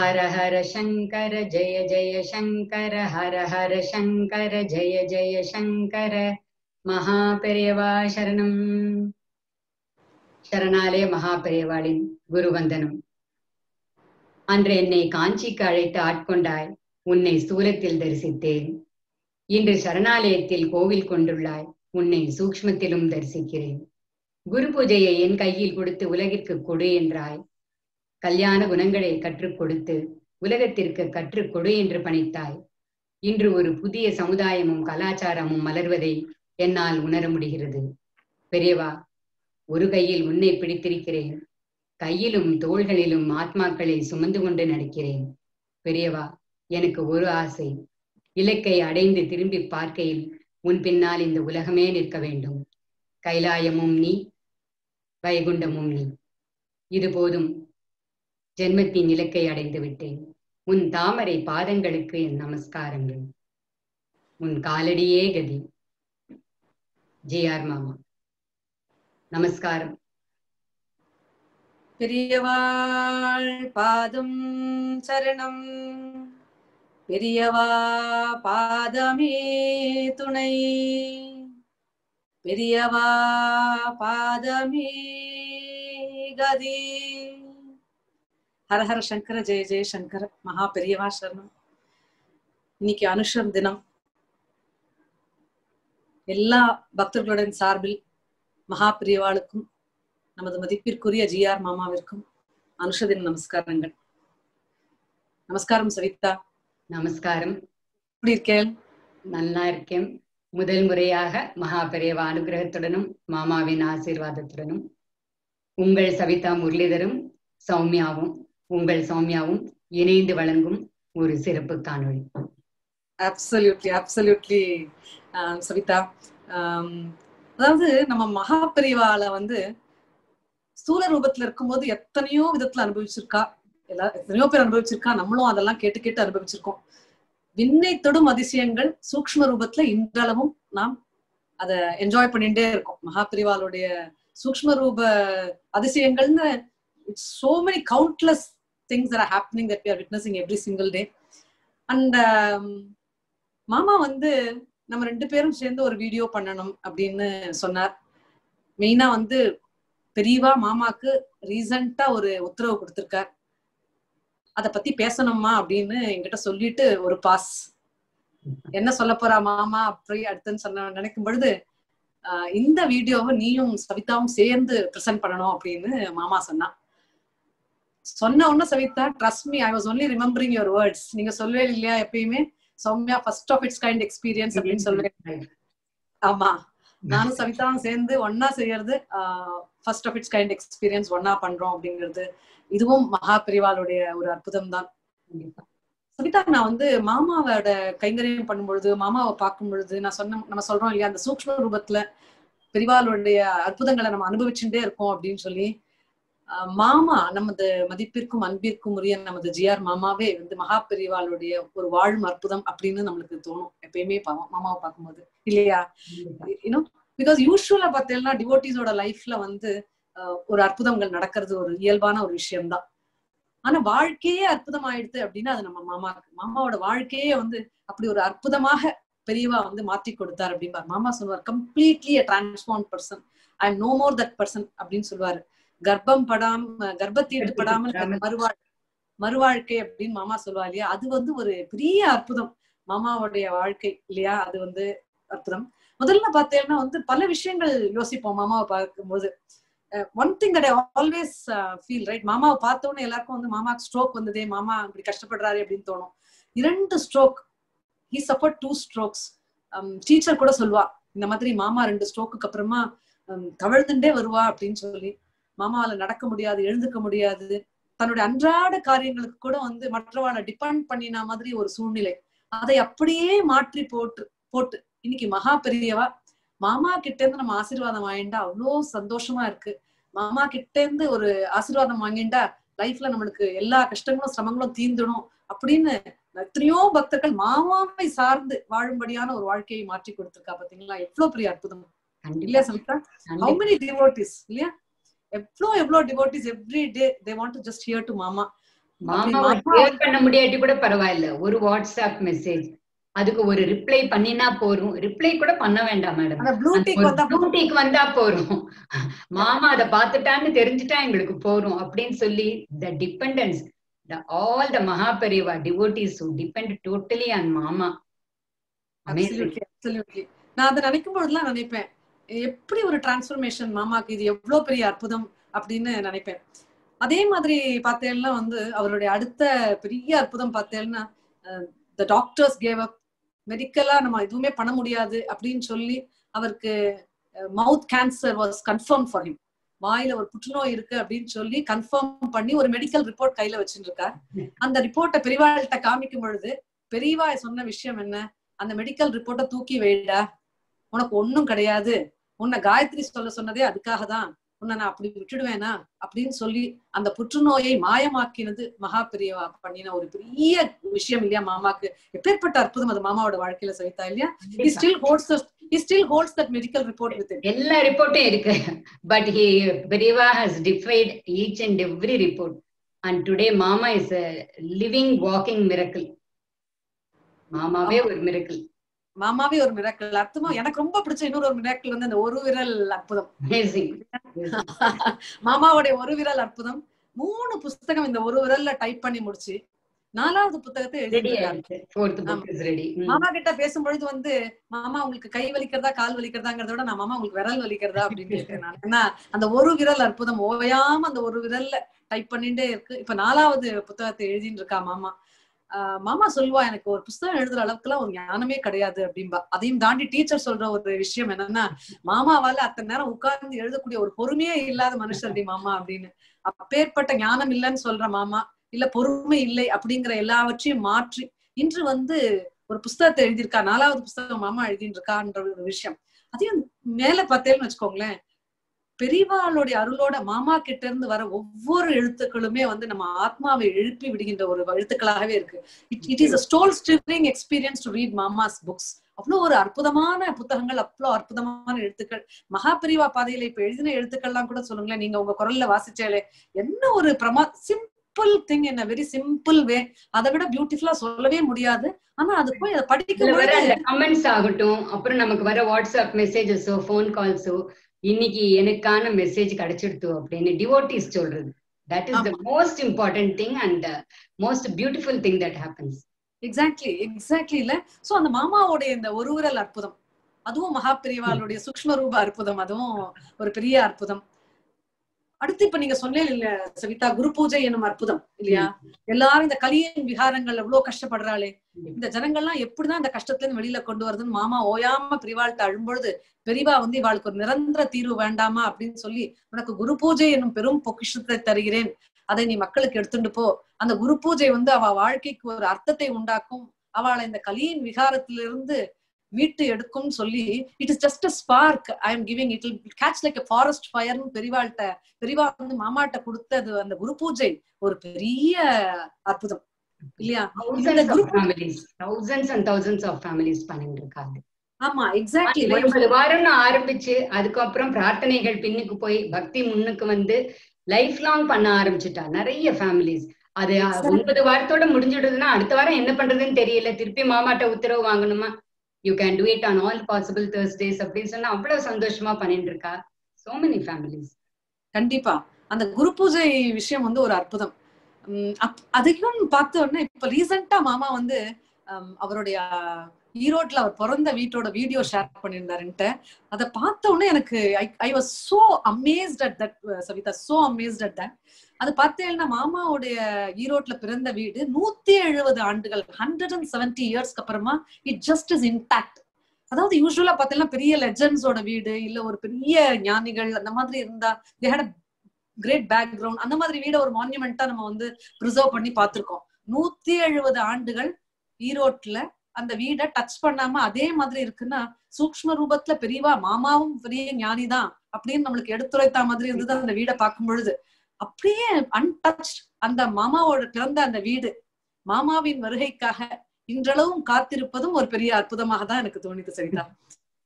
ஹர ஹர சங்கர ஜெய ஜெய சங்கர ஹர ஹர சங்கர ஜெய ஜெய சங்கர மகா பெரியவா சரணம் சரணாலய மகா பெரியவாளின் குருவந்தனம் அன்று என்னை காஞ்சிக்கு அழைத்து ஆட்கொண்டாய் உன்னை சூலத்தில் தரிசித்தேன் இன்று சரணாலயத்தில் கோவில் கொண்டுள்ளாய் உன்னை சூக்ஷ்மத்திலும் தரிசிக்கிறேன் குரு பூஜையை என் கையில் கொடுத்து உலகிற்கு கொடு என்றாய் கல்யாண குணங்களை கற்றுக் கொடுத்து உலகத்திற்கு கற்றுக் கொடு என்று பணித்தாய் இன்று ஒரு புதிய சமுதாயமும் கலாச்சாரமும் மலர்வதை என்னால் உணர முடிகிறது பெரியவா ஒரு கையில் உன்னை பிடித்திருக்கிறேன் கையிலும் தோள்களிலும் ஆத்மாக்களை சுமந்து கொண்டு நடக்கிறேன் பெரியவா எனக்கு ஒரு ஆசை இலக்கை அடைந்து திரும்பி பார்க்கையில் உன் பின்னால் இந்த உலகமே நிற்க வேண்டும் கைலாயமும் நீ வைகுண்டமும் நீ இது போதும் ஜென்மத்தின் இலக்கை அடைந்து விட்டேன் உன் தாமரை பாதங்களுக்கு என் நமஸ்காரங்கள் உன் காலடியே கதி ஜிஆர் மாமா நமஸ்காரம் பெரியவாள் பாதம் சரணம் பெரியவா பாதமே துணை பெரியவா பாதமே கதி ஹரஹர சங்கர ஜெய ஜெய சங்கர மகா பெரியவா சரணம் இன்னைக்கு அனுஷம் தினம் எல்லா பக்தர்களுடன் சார்பில் மகா பிரியவாளுக்கும் நமது மதிப்பிற்குரிய ஜிஆர் மாமாவிற்கும் அனுஷதின் நமஸ்காரங்கள் நமஸ்காரம் சவிதா நமஸ்காரம் எப்படி இருக்கேன் நல்லா இருக்கேன் முதல் முறையாக மகா பெரியவா அனுகிரகத்துடனும் மாமாவின் ஆசீர்வாதத்துடனும் உங்கள் சவிதா முரளிதரும் சௌமியாவும் உங்கள் சௌமியாவும் இணைந்து வழங்கும் ஒரு சிறப்பு காணொளி அப்சல்யூட்லி அப்சல்யூட்லி சவிதா அதாவது நம்ம மகா பெரியவால வந்து ஸ்தூல ரூபத்துல இருக்கும்போது எத்தனையோ விதத்துல அனுபவிச்சிருக்கா எல்லா எத்தனையோ பேர் அனுபவிச்சிருக்கா நம்மளும் அதெல்லாம் கேட்டு கேட்டு அனுபவிச்சிருக்கோம் விண்ணை தொடும் அதிசயங்கள் சூக்ம ரூபத்துல இன்றளவும் நாம் அதை என்ஜாய் பண்ணிட்டே இருக்கோம் மகாபிரிவாலுடைய சூக்ம ரூப அதிசயங்கள்னு it's so many countless things are happening that we are witnessing every single day and மாமா வந்து நம்ம ரெண்டு பேரும் சேர்ந்து ஒரு வீடியோ பண்ணணும் அப்படின்னு சொன்னார் மெயினா வந்து பெரியவா மாமாக்கு ரீசண்டா ஒரு உத்தரவு கொடுத்திருக்கார் அத பத்தி பேசணுமா அப்படின்னு என்கிட்ட சொல்லிட்டு ஒரு பாஸ் என்ன சொல்ல போறா மாமா அப்படி அடுத்துன்னு சொன்ன நினைக்கும் பொழுது இந்த வீடியோவை நீயும் சவிதாவும் சேர்ந்து ப்ரெசென்ட் பண்ணணும் அப்படின்னு மாமா சொன்னான் சொன்ன உடனே Savitha trust me I was only remembering your words நீங்க சொல்லவே இல்லையா எப்பயுமே Soumya first of its kind experience அப்படின்னு சொல்லுவேன் ஆமா நானும் சவிதாவும் சேர்ந்து ஒன்னா செய்யறது first of its kind experience ஒன்னா பண்றோம் அப்படிங்கிறது இதுவும் மகா பிரிவாளுடைய ஒரு அற்புதம் தான் சவிதா நான் வந்து மாமாவோட கைங்கரியம் பண்ணும் பொழுது மாமாவை பார்க்கும் பொழுது நான் சொன்ன நம்ம சொல்றோம் இல்லையா அந்த சூக்ம ரூபத்துல பெரிவாளுடைய அற்புதங்களை நம்ம அனுபவிச்சுட்டே இருக்கோம் அப்படின்னு சொல்லி மாமா நமது மதிப்பிற்கும் அன்பிற்கும் உரிய நமது ஜிஆர் மாமாவே வந்து மகா பெரிவாளுடைய ஒரு வாழும் அற்புதம் அப்படின்னு நம்மளுக்கு தோணும் எப்பயுமே மாமாவை பார்க்கும்போது இல்லையா இன்னும் பிகாஸ் யூஸ்வலா பார்த்தீங்கன்னா டிவோட்டிஸோட லைஃப்ல வந்து ஒரு அற்புதங்கள் நடக்கிறது ஒரு இயல்பான ஒரு விஷயம்தான் ஆனா வாழ்க்கையே அற்புதம் ஆயிடுது அப்படின்னா அது நம்ம மாமாக்கு மாமாவோட வாழ்க்கையே வந்து அப்படி ஒரு அற்புதமாக பெரியவா வந்து மாத்தி கொடுத்தார் அப்படின்பார் மாமா சொல்லுவார் completely a transform person I am no more that person அப்படின்னு சொல்லுவாரு கர்ப்பம் படாம கர்ப்பத்தீட்டு படாமல் மறுவாழ் மறுவாழ்க்கை அப்படின்னு மாமா சொல்லுவா இல்லையா அது வந்து ஒரு பெரிய அற்புதம் மாமாவுடைய வாழ்க்கை இல்லையா அது வந்து அற்புதம் முதல்ல பார்த்தேன்னா வந்து பல விஷயங்கள் யோசிப்போம் மாமாவை பார்க்கும்போது one thing that I always feel right மாமாவை பார்த்தோன்னே எல்லாருக்கும் வந்து மாமாக்கு ஸ்ட்ரோக் வந்ததே மாமா இப்படி கஷ்டப்படுறாரு அப்படின்னு தோணும் இரண்டு stroke he support two strokes teacher கூட சொல்லுவா இந்த மாதிரி மாமா ரெண்டு ஸ்ட்ரோக்குக்கு அப்புறமா தவழ்ந்துட்டே வருவா அப்படின்னு சொல்லி மாமாவால நடக்க முடியாது எழுந்துக்க முடியாது தன்னுடைய அன்றாட காரியங்களுக்கு கூட வந்து மற்றவாளை டிபெண்ட் பண்ணின மாதிரி ஒரு சூழ்நிலை அதை அப்படியே மாற்றி போட்டு போட்டு இன்னைக்கு மகா பெரியவா மாமா கிட்ட இருந்து நம்ம ஆசீர்வாதம் வாங்கிண்டா அவ்வளோ சந்தோஷமா இருக்கு மாமா கிட்ட இருந்து ஒரு ஆசீர்வாதம் வாங்கிண்டா லைஃப்ல நம்மளுக்கு எல்லா கஷ்டங்களும் சிரமங்களும் தீந்துடும் அப்படின்னு எத்தனையோ பக்தர்கள் மாமாவை சார்ந்து வாழும்படியான ஒரு வாழ்க்கையை மாற்றி கொடுத்திருக்கா பாத்தீங்களா எவ்வளவு பெரிய அற்புதம் இல்லையா சமிதா ஹவு மெனி டிவோட்டிஸ் இல்லையா எவ்வளோ எவ்வளோ devotees every day they want to just hear to மாமா மாமாவை ஷேர் பண்ண முடியாட்டி கூட பரவாயில்ல ஒரு வாட்ஸ்அப் மெசேஜ் அதுக்கு ஒரு ரிப்ளை பண்ணினா போறோம் ரிப்ளை கூட பண்ண வேண்டாம் மேடம் அந்த ப்ளூ டிக் வந்தா ப்ளூ டிக் வந்தா போறோம் மாமா அதை பார்த்துட்டான்னு தெரிஞ்சுட்டா எங்களுக்கு போறோம் அப்படின்னு சொல்லி the dependence the all the Mahaperiva devotees who depend totally on மாமா Amazing. Absolutely, absolutely. நான் அதை நினைக்கும் பொழுதுலாம் நினைப்பேன் எப்படி ஒரு டிரான்ஸ்ஃபர்மேஷன் மாமாக்கு இது எவ்வளவு பெரிய அற்புதம் அப்படின்னு நினைப்பேன் அதே மாதிரி பார்த்தேன்னா வந்து அவருடைய அடுத்த பெரிய அற்புதம் பார்த்தேன்னா த டாக்டர்ஸ் கேவ் அப் மெடிக்கலா நம்ம எதுவுமே பண்ண முடியாது அப்படின்னு சொல்லி அவருக்கு mouth cancer was confirm for him வாயில ஒரு புற்றுநோய் இருக்கு அப்படின்னு சொல்லி கன்ஃபார்ம் பண்ணி ஒரு மெடிக்கல் ரிப்போர்ட் கையில வச்சுட்டு இருக்கார் அந்த ரிப்போர்ட்டை பெரியவாள்கிட்ட காமிக்கும் பொழுது பெரியவா சொன்ன விஷயம் என்ன அந்த மெடிக்கல் ரிப்போர்ட்டை தூக்கி வைடா உனக்கு ஒண்ணும் கிடையாது உன்னை காயத்ரி சொல்ல சொன்னதே அதுக்காக தான் உன்னை நான் அப்படி விட்டுடுவேனா அப்படின்னு சொல்லி அந்த புற்றுநோயை மாயமாக்கினது மகா பெரியவா பண்ணின ஒரு பெரிய விஷயம் இல்லையா மாமாக்கு எப்பேற்பட்ட அற்புதம் அது மாமாவோட வாழ்க்கையில சவிதா இல்லையா he still holds the he still holds that medical report with him எல்லா ரிப்போர்ட்டும் இருக்கு but he Periyava has defied each and every report and today Mama is a living walking miracle மாமாவே ஒரு மிரக்கிள் மாமாவே ஒரு மிராக்கிள் அர்த்தமா எனக்கு ரொம்ப பிடிச்ச இன்னொரு ஒரு மிராக்கிள் வந்து அந்த ஒரு விரல் அற்புதம் அமேசிங் மாமாவுடைய ஒரு விரல் அற்புதம் மூணு புஸ்தகம் இந்த ஒரு விரல்ல டைப் பண்ணி முடிச்சு நாலாவது புத்தகத்தை ரெடி எழுதியிருக்காரு ஆயிடுச்சு ஃபோர்த் புக் இஸ் ரெடி மாமா கிட்ட பேசும்பொழுது வந்து மாமா உங்களுக்கு கை வலிக்கிறதா கால் வலிக்கிறதாங்கிறத விட நான் மாமா உங்களுக்கு விரல் வலிக்கிறதா அப்படின்னு கேட்டேன் நான் ஏன்னா அந்த ஒரு விரல் அற்புதம் ஓயாம அந்த ஒரு விரல்ல டைப் பண்ணிட்டே இருக்கு இப்ப நாலாவது புத்தகத்தை எழுதின்னு இருக்கா மாமா ஆஹ் மாமா சொல்லுவா எனக்கு ஒரு புஸ்தகம் எழுதுற அளவுக்குலாம் ஒரு ஞானமே கிடையாது அப்படின்பா அதையும் தாண்டி டீச்சர் சொல்ற ஒரு விஷயம் என்னன்னா மாமாவால அத்தனை நேரம் உட்கார்ந்து எழுதக்கூடிய ஒரு பொறுமையே இல்லாத மனுஷர்டி மாமா அப்படின்னு அப்பேற்பட்ட ஞானம் இல்லைன்னு சொல்ற மாமா இல்ல பொறுமை இல்லை அப்படிங்கிற எல்லாவற்றையும் மாற்றி இன்று வந்து ஒரு புஸ்தகத்தை எழுதியிருக்கா நாலாவது புஸ்தகம் மாமா எழுதிட்டு இருக்கான்ற ஒரு விஷயம் அதையும் மேல பார்த்தேன்னு வச்சுக்கோங்களேன் பெரியவாளுடைய அருளோட மாமா கிட்ட இருந்து வர ஒவ்வொரு எழுத்துக்களுமே வந்து நம்ம ஆத்மாவை எழுப்பி விடுகின்ற ஒரு எழுத்துக்களாகவே இருக்கு it it is a soul stirring experience to read Mama's books அவ்வளவு ஒரு அற்புதமான புத்தகங்கள் அவ்வளவு அற்புதமான எழுத்துக்கள் மகாபிரிவா பாதையில இப்ப எழுதின எழுத்துக்கள்லாம் கூட சொல்லுங்களேன் நீங்க உங்க குரல்ல வாசிச்சாலே என்ன ஒரு பிரமா சிம்பிள் திங் என்ன வெரி சிம்பிள் வே அதை விட பியூட்டிஃபுல்லா சொல்லவே முடியாது ஆனா அது போய் அதை படிக்கும் இதுல வர பொழுது அந்த கமெண்ட்ஸ் ஆகட்டும் அப்புறம் நமக்கு வர வாட்ஸ்அப் மெசேஜஸோ ஃபோன் கால்ஸோ இன்னைக்கு எனக்கான மெசேஜ் கிடைச்சிடுத்து அப்படின்னு டிவோட்டிஸ் சொல்றது that is the most important thing and most beautiful thing that happens exactly exactly இல்ல சோ அந்த மாமாவுடைய இந்த ஒரு விரல் அற்புதம் அதுவும் மகாபிரிவாளுடைய சூக்ஷ்ம ரூப அற்புதம் அதுவும் ஒரு பெரிய அற்புதம் அடுத்து இப்ப நீங்க சொன்னே இல்ல சவிதா குரு பூஜை என்னும் அற்புதம் இல்லையா எல்லாரும் இந்த கலியின் விகாரங்கள் எவ்வளவு கஷ்டப்படுறாளே இந்த ஜனங்கள்லாம் எப்படிதான் இந்த கஷ்டத்துல இருந்து வெளியில கொண்டு வருதுன்னு மாமா ஓயாம பிரிவாள்கிட்ட அழும்பொழுது பெரியவா வந்து இவாளுக்கு ஒரு நிரந்தர தீர்வு வேண்டாமா அப்படின்னு சொல்லி உனக்கு குரு பூஜை என்னும் பெரும் பொக்கிஷத்தை தருகிறேன் அதை நீ மக்களுக்கு எடுத்துட்டு போ அந்த குரு பூஜை வந்து அவ வாழ்க்கைக்கு ஒரு அர்த்தத்தை உண்டாக்கும் அவளை இந்த கலியின் விகாரத்திலிருந்து மீட்டு எடுக்கும் சொல்லி it is just a spark I am giving it catch like a forest ஃபயர்னு பெரியவாள்கிட்ட பெரியவா வந்து மாமாட்ட கொடுத்தது அந்த குரு பூஜை ஒரு பெரிய அற்புதம் இல்லையா thousands of families thousands and thousands of families பண்ணிட்டு இருக்காங்க ஆமா எக்ஸாக்ட்லி ஒன்பது வாரம்னு ஆரம்பிச்சு அதுக்கப்புறம் பிரார்த்தனைகள் பின்னுக்கு போய் பக்தி முன்னுக்கு வந்து லைஃப் லாங் பண்ண ஆரம்பிச்சுட்டா நிறைய ஃபேமிலிஸ் அது Exactly. ஒன்பது வாரத்தோட முடிஞ்சிடுதுன்னா அடுத்த வாரம் என்ன பண்றதுன்னு தெரியல திருப்பி மாமாட்ட உத்தரவு வாங்கணுமா you can do it on all possible Thursdays அப்படின்னு சொன்னா அவ்வளவு சந்தோஷமா பண்ணிட்டு இருக்கா சோ மெனி ஃபேமிலிஸ் கண்டிப்பா அந்த குரு பூஜை விஷயம் வந்து ஒரு அற்புதம் உம் அப்- அதையும் பார்த்த உடனே இப்ப ரீசெண்டா மாமா வந்து ஹம், அவருடைய ஈரோட்ல அவர் பிறந்த வீட்டோட வீடியோ ஷேர் பண்ணியிருந்தாருன்ட்டு அதை பார்த்த உடனே எனக்கு I was so amazed at that Savitha so amazed at that அது பார்த்தேன்னா மாமாவுடைய ஈரோட்ல பிறந்த வீடு நூத்தி எழுபது ஆண்டுகள் ஹண்ட்ரட் அண்ட் செவன்டி இயர்ஸ்க்கு அப்புறமா இட் ஜஸ்ட் இஸ் இன்டாக்ட் அதாவது யூஸ்வலா பார்த்தீங்கன்னா பெரிய லெஜண்ட்ஸோட வீடு இல்ல ஒரு பெரிய ஞானிகள் அந்த மாதிரி இருந்தா தே ஹேட் கிரேட் பேக்ரவுண்ட் அந்த மாதிரி வீட ஒரு மான்யூமெண்டா நம்ம வந்து ப்ரிசர்வ் பண்ணி பார்த்திருக்கோம் நூத்தி எழுபது ஆண்டுகள் ஈரோட்ல அந்த வீடை டச் பண்ணாம அதே மாதிரி இருக்குன்னா சூக்ஷ்ம ரூபத்துல பெரியவா மாமாவும் பெரிய ஞானி தான் அப்படின்னு நம்மளுக்கு எடுத்துரைத்தா மாதிரி இருந்தது அந்த வீடை பார்க்கும் பொழுது அப்படியே அன்டச் அந்த மாமாவோட பிறந்த அந்த வீடு மாமாவின் வருகைக்காக இன்றளவும் காத்திருப்பதும் ஒரு பெரிய அற்புதமாக தான் எனக்கு தோணிது சரிதா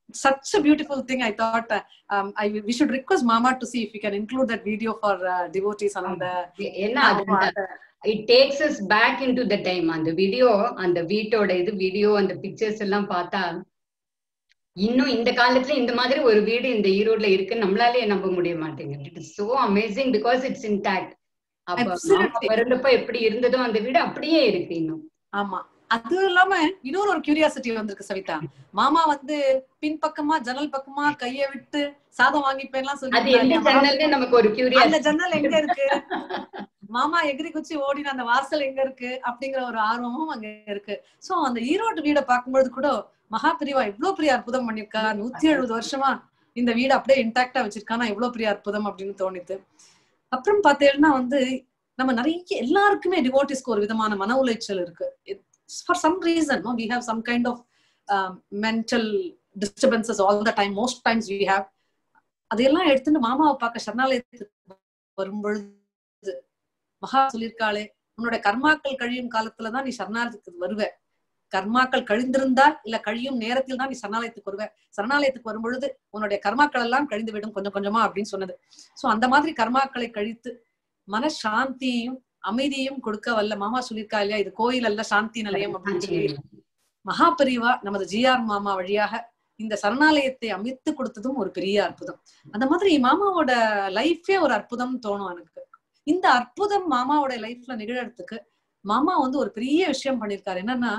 such a beautiful thing i thought uh, um, I, we should request mama to see if we can include that video for uh, devotees on the ஏன்னா அது it takes us back in to the time அந்த video அந்த வீட்டோட இது video அந்த pictures எல்லாம் பார்த்தா இன்னும் இந்த காலத்துல இந்த மாதிரி ஒரு வீடு இந்த ஈரோட்ல இருக்குன்னு நம்மளாலே நம்ப முடிய மாட்டேங்குது it is so amazing because it's intact அப்ப மாமா பிறந்தப்ப எப்படி இருந்ததோ அந்த வீடு அப்படியே இருக்கு இன்னும் ஆமா அது இல்லாம இன்னொரு ஒரு கியூரியாசிட்டி வந்திருக்கு சவிதா மாமா வந்து பின்பக்கமா ஜன்னல் பக்கமா கைய விட்டு சாதம் வாங்கிப்பேன்லாம் அது எந்த சொல்லி ஜன்னல்னு நமக்கு ஒரு அந்த கியூரியாசிட்டி ஜன்னல் எங்க இருக்கு மாமா எகிரி குச்சி ஓடின அந்த வாசல் எங்க இருக்கு அப்படிங்கிற ஒரு ஆர்வமும் அங்க இருக்கு சோ அந்த ஈரோட்டு வீட பார்க்கும்பொழுது கூட மகா பிரிவா இவ்வளவு பெரிய அற்புதம் பண்ணிருக்கா நூத்தி எழுபது வருஷமா இந்த வீடு அப்படியே இன்டாக்டா வச்சிருக்கானா இவ்வளவு பெரிய அற்புதம் அப்படின்னு தோணித்து அப்புறம் பார்த்தேன்னா வந்து நம்ம நிறைய எல்லாருக்குமே டிவோட்டிஸ்க்கு ஒரு விதமான மன உளைச்சல் இருக்கு for some reason we have some kind of mental disturbances all the time most times we have அதையெல்லாம் எடுத்துட்டு மாமாவை பார்க்க சரணாலயத்துக்கு வரும்பொழுது மகா சொல்லியிருக்காளே உன்னோட கர்மாக்கள் கழியும் காலத்துலதான் நீ சரணாலயத்துக்கு வருவ கர்மாக்கள் கழிந்திருந்தால் இல்ல கழியும் நேரத்தில் தான் நீ சரணாலயத்துக்கு வருவ சரணாலயத்துக்கு வரும்பொழுது உன்னுடைய கர்மாக்கள் எல்லாம் கழிந்து விடும் கொஞ்சம் கொஞ்சமா அப்படின்னு சொன்னது சோ அந்த மாதிரி கர்மாக்களை கழித்து மன சாந்தியையும் அமைதியும் கொடுக்க வல்ல மாமா சொல்லியிருக்கா இல்லையா இது கோயில் அல்ல சாந்தி நிலையம் அப்படின்னு சொல்லி மகாபரிவா நமது ஜிஆர் மாமா வழியாக இந்த சரணாலயத்தை அமைத்து கொடுத்ததும் ஒரு பெரிய அற்புதம் அந்த மாதிரி மாமாவோட லைஃபே ஒரு அற்புதம் தோணும் எனக்கு இந்த அற்புதம் மாமாவோட லைஃப்ல நிகழறதுக்கு மாமா வந்து ஒரு பெரிய விஷயம் பண்ணிருக்காரு என்னன்னா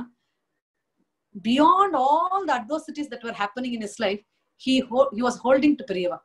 beyond all the adversities that were happening in his life he he was holding to Periyava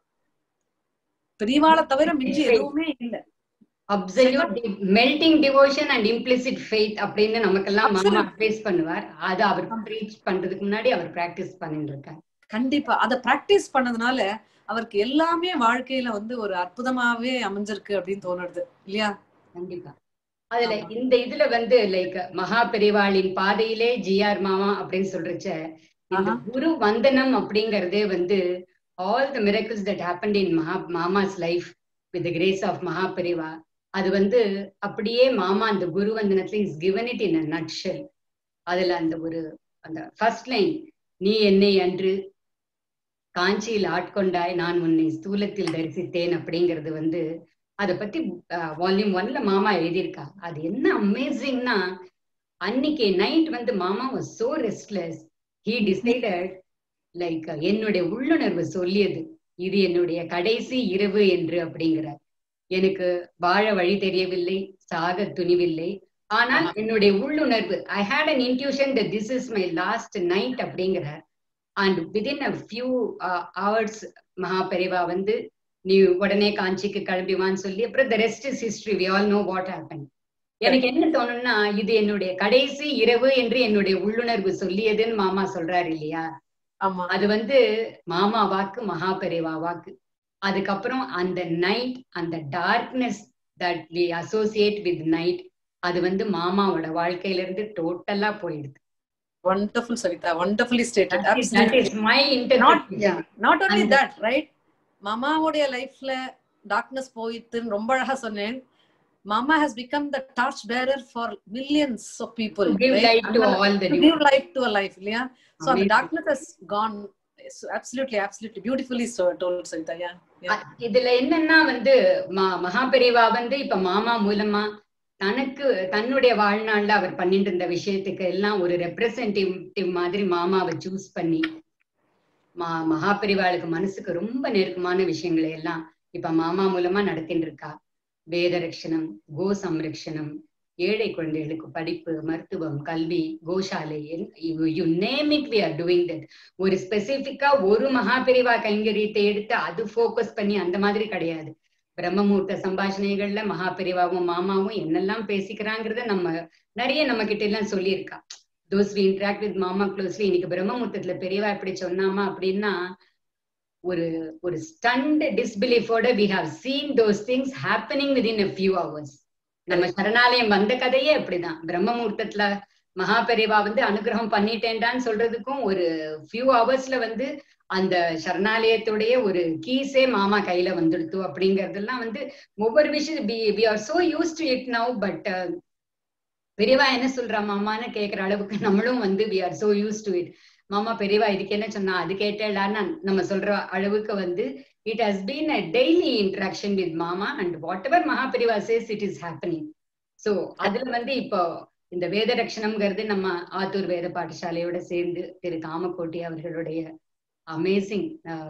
பெரியவாளை தவிர மிஞ்சி எதுவுமே இல்ல absolute melting devotion and implicit faith அப்படின்னு நமக்கெல்லாம் மாமா Absolute. அட்வைஸ் பண்ணுவார் அது அவர் ப்ரீச் பண்றதுக்கு முன்னாடி அவர் பிராக்டிஸ் பண்ணிட்டு இருக்கார் கண்டிப்பா அத பிராக்டிஸ் பண்ணதுனால அவருக்கு எல்லாமே வாழ்க்கையில வந்து ஒரு அற்புதமாவே அமைஞ்சிருக்கு அப்படின்னு தோணுது இல்லையா கண்டிப்பா அதுல ஆமா. இந்த இதுல வந்து லைக் மகா பெரிவாளின் பாதையிலே ஜிஆர் மாமா அப்படின்னு சொல்றச்ச இந்த ஆஹா. குரு வந்தனம் அப்படிங்கறதே வந்து all the miracles that happen in Maha Mama's life with grace of Maha Periva அது வந்து அப்படியே மாமா அந்த குரு வந்தனத்துல is given it in a nutshell அதுல அந்த ஒரு அந்த ஃபர்ஸ்ட் லைன் நீ என்னை அன்று காஞ்சியில் ஆட்கொண்டாய் நான் உன்னை ஸ்தூலத்தில் தரிசித்தேன் அப்படிங்கிறது வந்து அதை பத்தி வால்யூம் ஒன்ல மாமா எழுதியிருக்கா அது என்ன அமேசிங்னா அன்னைக்கு நைட் வந்து Mama was so restless he decided like என்னுடைய உள்ளுணர்வு சொல்லியது இது என்னுடைய கடைசி இரவு என்று அப்படிங்கிறார் எனக்கு வாழ வழி தெரியவில்லை சாக துணிவில்லை ஆனால் என்னுடைய உள்ளுணர்வு I had an intuition that this is my last night அப்படிங்கிறார் and within a few hours Maha Periva வந்து நீ உடனே காஞ்சிக்கு கிளம்பிவான்னு சொல்லி அப்புறம் the rest is history we all know what happen எனக்கு என்ன தோணும்னா இது என்னுடைய கடைசி இரவு என்று என்னுடைய உள்ளுணர்வு சொல்லியதுன்னு மாமா சொல்றாரு இல்லையா ஆமா அது வந்து மாமா வாக்கு மகா பெரிவா வாக்கு அதுக்கப்புறம் அந்த நைட் அந்த darkness that we associate with night அது வந்து மாமாவோட வாழ்க்கையில இருந்து டோட்டலா போயிடுது wonderful savita wonderfully stated That is- that absolutely is my not interpretation. yeah not only And- that right மாமாவுடைய லைஃப்ல டார்க்னஸ் போயிட்டுன்னு ரொம்ப அழகா சொன்னேன் மாமா has become the torch bearer for millions of people To give right? light to அதனால- all the to give light to a life இல்லையா so அந்த Amazing. darkness has gone so absolutely absolutely beautifully so told savita yeah yeah அ- இதுல என்னன்னா வந்து ம- மகாபெரிவா வந்து இப்ப மாமா மூலமா தனக்கு தன்னுடைய வாழ்நாள்ல அவர் பண்ணிட்டு இருந்த விஷயத்துக்கு எல்லாம் ஒரு ரெப்ரசன்டேட்டிவ் மாதிரி மாமாவை சூஸ் பண்ணி மா மகாபெரிவாளுக்கு மனசுக்கு ரொம்ப நெருக்கமான விஷயங்களை எல்லாம் இப்ப மாமா மூலமா நடத்திட்டு இருக்கா வேத ரட்சணம் கோ சம்ரக்ஷணம் ஏழை குழந்தைகளுக்கு படிப்பு மருத்துவம் கல்வி கோசாலை you name it we are doing that ஒரு ஸ்பெசிபிக்கா ஒரு மகாபெரிவா கைங்கரியத்தை எடுத்து அது ஃபோக்கஸ் பண்ணி அந்த மாதிரி கிடையாது பிரம்மமூர்த்த சம்பாஷணைகள்ல மகாபெரிவாவும் மாமாவும் என்னெல்லாம் பேசிக்கிறாங்கிறத நம்ம நிறைய நம்ம கிட்ட எல்லாம் சொல்லியிருக்கா those we interact with Mama closely இன்னைக்கு பிரம்மமூர்த்தத்துல பெரியவா இப்படி சொன்னாமா அப்படின்னா ஒரு ஒரு ஸ்டண்ட் டிஸ்பிலீஃபோட we have seen those things happening within a few hours நம்ம சரணாலயம் வந்த கதையே அப்படிதான் பிரம்மமூர்த்தத்துல மகாபெரிவா வந்து அனுகிரகம் பண்ணிட்டேன்டான்னு சொல்றதுக்கும் ஒரு ஃபியூ ஹவர்ஸ்ல வந்து அந்த சரணாலயத்துடைய ஒரு கீஸே மாமா கையில வந்துடுத்து அப்படிங்கறதெல்லாம் வந்து ஒவ்வொரு விஷயம் we are so use to it now but Periyava என்ன சொல்றா மாமான்னு கேக்குற அளவுக்கு நம்மளும் வந்து we are so use to it Mama Periyava இதுக்கு என்ன சொன்னா அது கேட்டேடான்னு நம்ம சொல்ற அளவுக்கு வந்து it has been a daily interaction with Mama and whatever Maha Periyava says it is happening so அதுல வந்து இப்போ இந்த வேத ரட்சணம்ங்கிறது நம்ம ஆத்தூர் வேத பாடசாலையோட சேர்ந்து திரு காமக்கோட்டி அவர்களுடைய amazing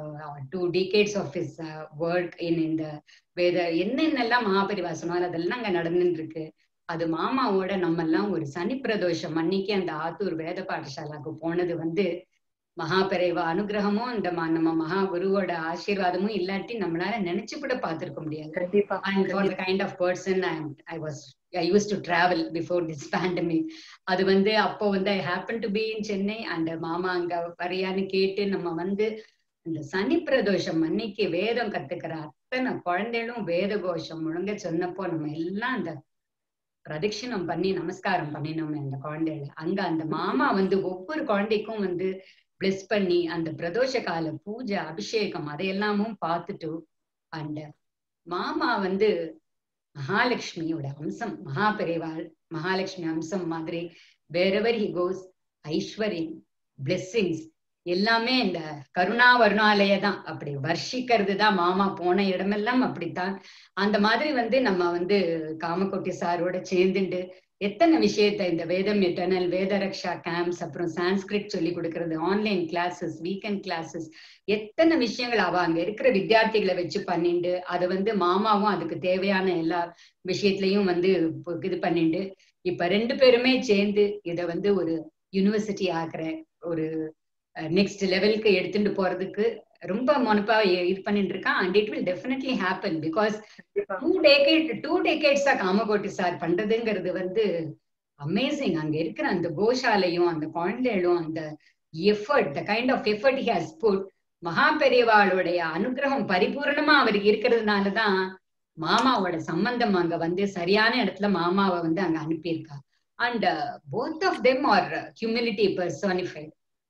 two decades of his work in இந்த வேத என்னென்னலாம் மகாபெரிவா சொன்னார் அதெல்லாம் அங்க நடந்துட்டு இருக்கு அது மாமாவோட நம்ம எல்லாம் ஒரு சனி பிரதோஷம் அன்னைக்கு அந்த ஆத்தூர் வேத பாடசாலாக்கு போனது வந்து மகாபெரிவா அனுகிரகமும் அந்த நம்ம மகா குருவோட ஆசீர்வாதமும் இல்லாட்டி நம்மளால நினைச்சு கூட பார்த்திருக்க முடியாது கண்டிப்பா and for the kind of person I was I use to travel before this pandemic அது வந்து அப்போ வந்து I happen to be in Chennai அந்த மாமா அங்க வரையான்னு கேட்டு நம்ம வந்து இந்த சனி பிரதோஷம் அன்னைக்கு வேதம் கத்துக்கிற அத்தனை குழந்தைகளும் வேத கோஷம் முழங்க சொன்னப்போ நம்ம எல்லாம் அந்த பிரதட்சிணம் பண்ணி நமஸ்காரம் பண்ணினோம் அந்த குழந்தைகள் அங்க அந்த மாமா வந்து ஒவ்வொரு குழந்தைக்கும் வந்து பிளஸ் பண்ணி அந்த பிரதோஷ கால பூஜை அபிஷேகம் அதையெல்லாமும் பார்த்துட்டு அண்ட் மாமா வந்து மகாலட்சுமியோட அம்சம் மகாபெரிவாள் மகாலட்சுமி அம்சம் மாதிரி வேறெவர் ஹி கோஸ் ஐஸ்வர்யம் பிளெஸ்ஸிங்ஸ் எல்லாமே இந்த கருணா வருணாலய தான் அப்படி வர்ஷிக்கிறது தான் மாமா போன இடமெல்லாம் அப்படித்தான் அந்த மாதிரி வந்து நம்ம வந்து காமக்கோட்டி சாரோட சேர்ந்துட்டு எத்தனை விஷயத்த இந்த வேதம் எட்டர்னல் வேதரக்ஷா கேம்ப்ஸ் அப்புறம் சான்ஸ்கிரிட் சொல்லி கொடுக்கறது ஆன்லைன் கிளாஸஸ் வீக்கெண்ட் கிளாஸஸ் எத்தனை விஷயங்கள் அவ அங்க இருக்கிற வித்தியார்த்திகளை வச்சு பண்ணிண்டு அதை வந்து மாமாவும் அதுக்கு தேவையான எல்லா விஷயத்திலையும் வந்து இது பண்ணிண்டு இப்ப ரெண்டு பேருமே சேர்ந்து இத வந்து ஒரு யூனிவர்சிட்டி ஆக்குற ஒரு நெக்ஸ்ட் லெவலுக்கு எடுத்துட்டு போறதுக்கு ரொம்ப மொனப்பா இது பண்ணிட்டு இருக்கான் and it will definitely happen because two decade two டேகேட்ஸா காமகோட்டி சார் பண்றதுங்கிறது வந்து அமேசிங் அங்க இருக்கிற அந்த கோஷாலையும் அந்த குழந்தைகளும் அந்த effort the kind of effort he has put Maha பெரியவாளுடைய அனுகிரகம் பரிபூர்ணமா அவருக்கு இருக்கிறதுனாலதான் மாமாவோட சம்பந்தம் அங்க வந்து சரியான இடத்துல மாமாவை வந்து அங்க அனுப்பியிருக்கா and both of them are humility personified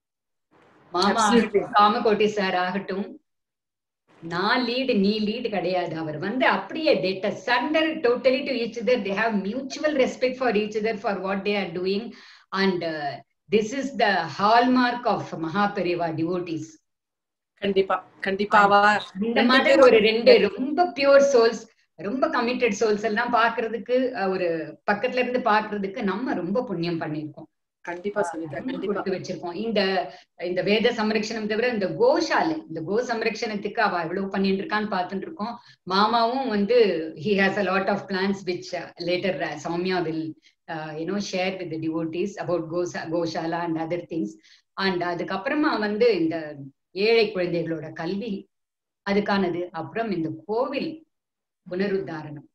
Mama Kamakoti sir ஆகட்டும் நான் லீடு நீ லீடு கிடையாது அவர் வந்து அப்படியே டேட்ட சண்டர் totally to each other they have mutual respect for each other for what they are doing and this is the hallmark of Maha Periyava devotees கண்டிப்பா கண்டிப்பா இந்த மாதிரி ஒரு ரெண்டு ரொம்ப பியூர் சோல்ஸ் ரொம்ப கமிட்டட் சோல்ஸ் எல்லாம் பாக்குறதுக்கு ஒரு பக்கத்துல இருந்து பாக்குறதுக்கு நம்ம ரொம்ப புண்ணியம் பண்ணிருக்கோம் கண்டிப்பா சவிதா கண்டிப்பா கொடுத்து வச்சிருக்கோம் இந்த இந்த வேத சம்ரக்ஷணம் தவிர இந்த கோஷாலை இந்த கோ சம்ரக்ஷணத்துக்கு அவ எவ்வளவு பண்ணிட்டு இருக்கான்னு பார்த்துட்டு இருக்கோம் மாமாவும் வந்து he has a lot of plans which later Soumya will you know share with devotees about கோசா goshala and other things and அதுக்கப்புறமா வந்து இந்த ஏழை குழந்தைகளோட கல்வி அதுக்கானது அப்புறம் இந்த கோவில் புனருத்தாரணம்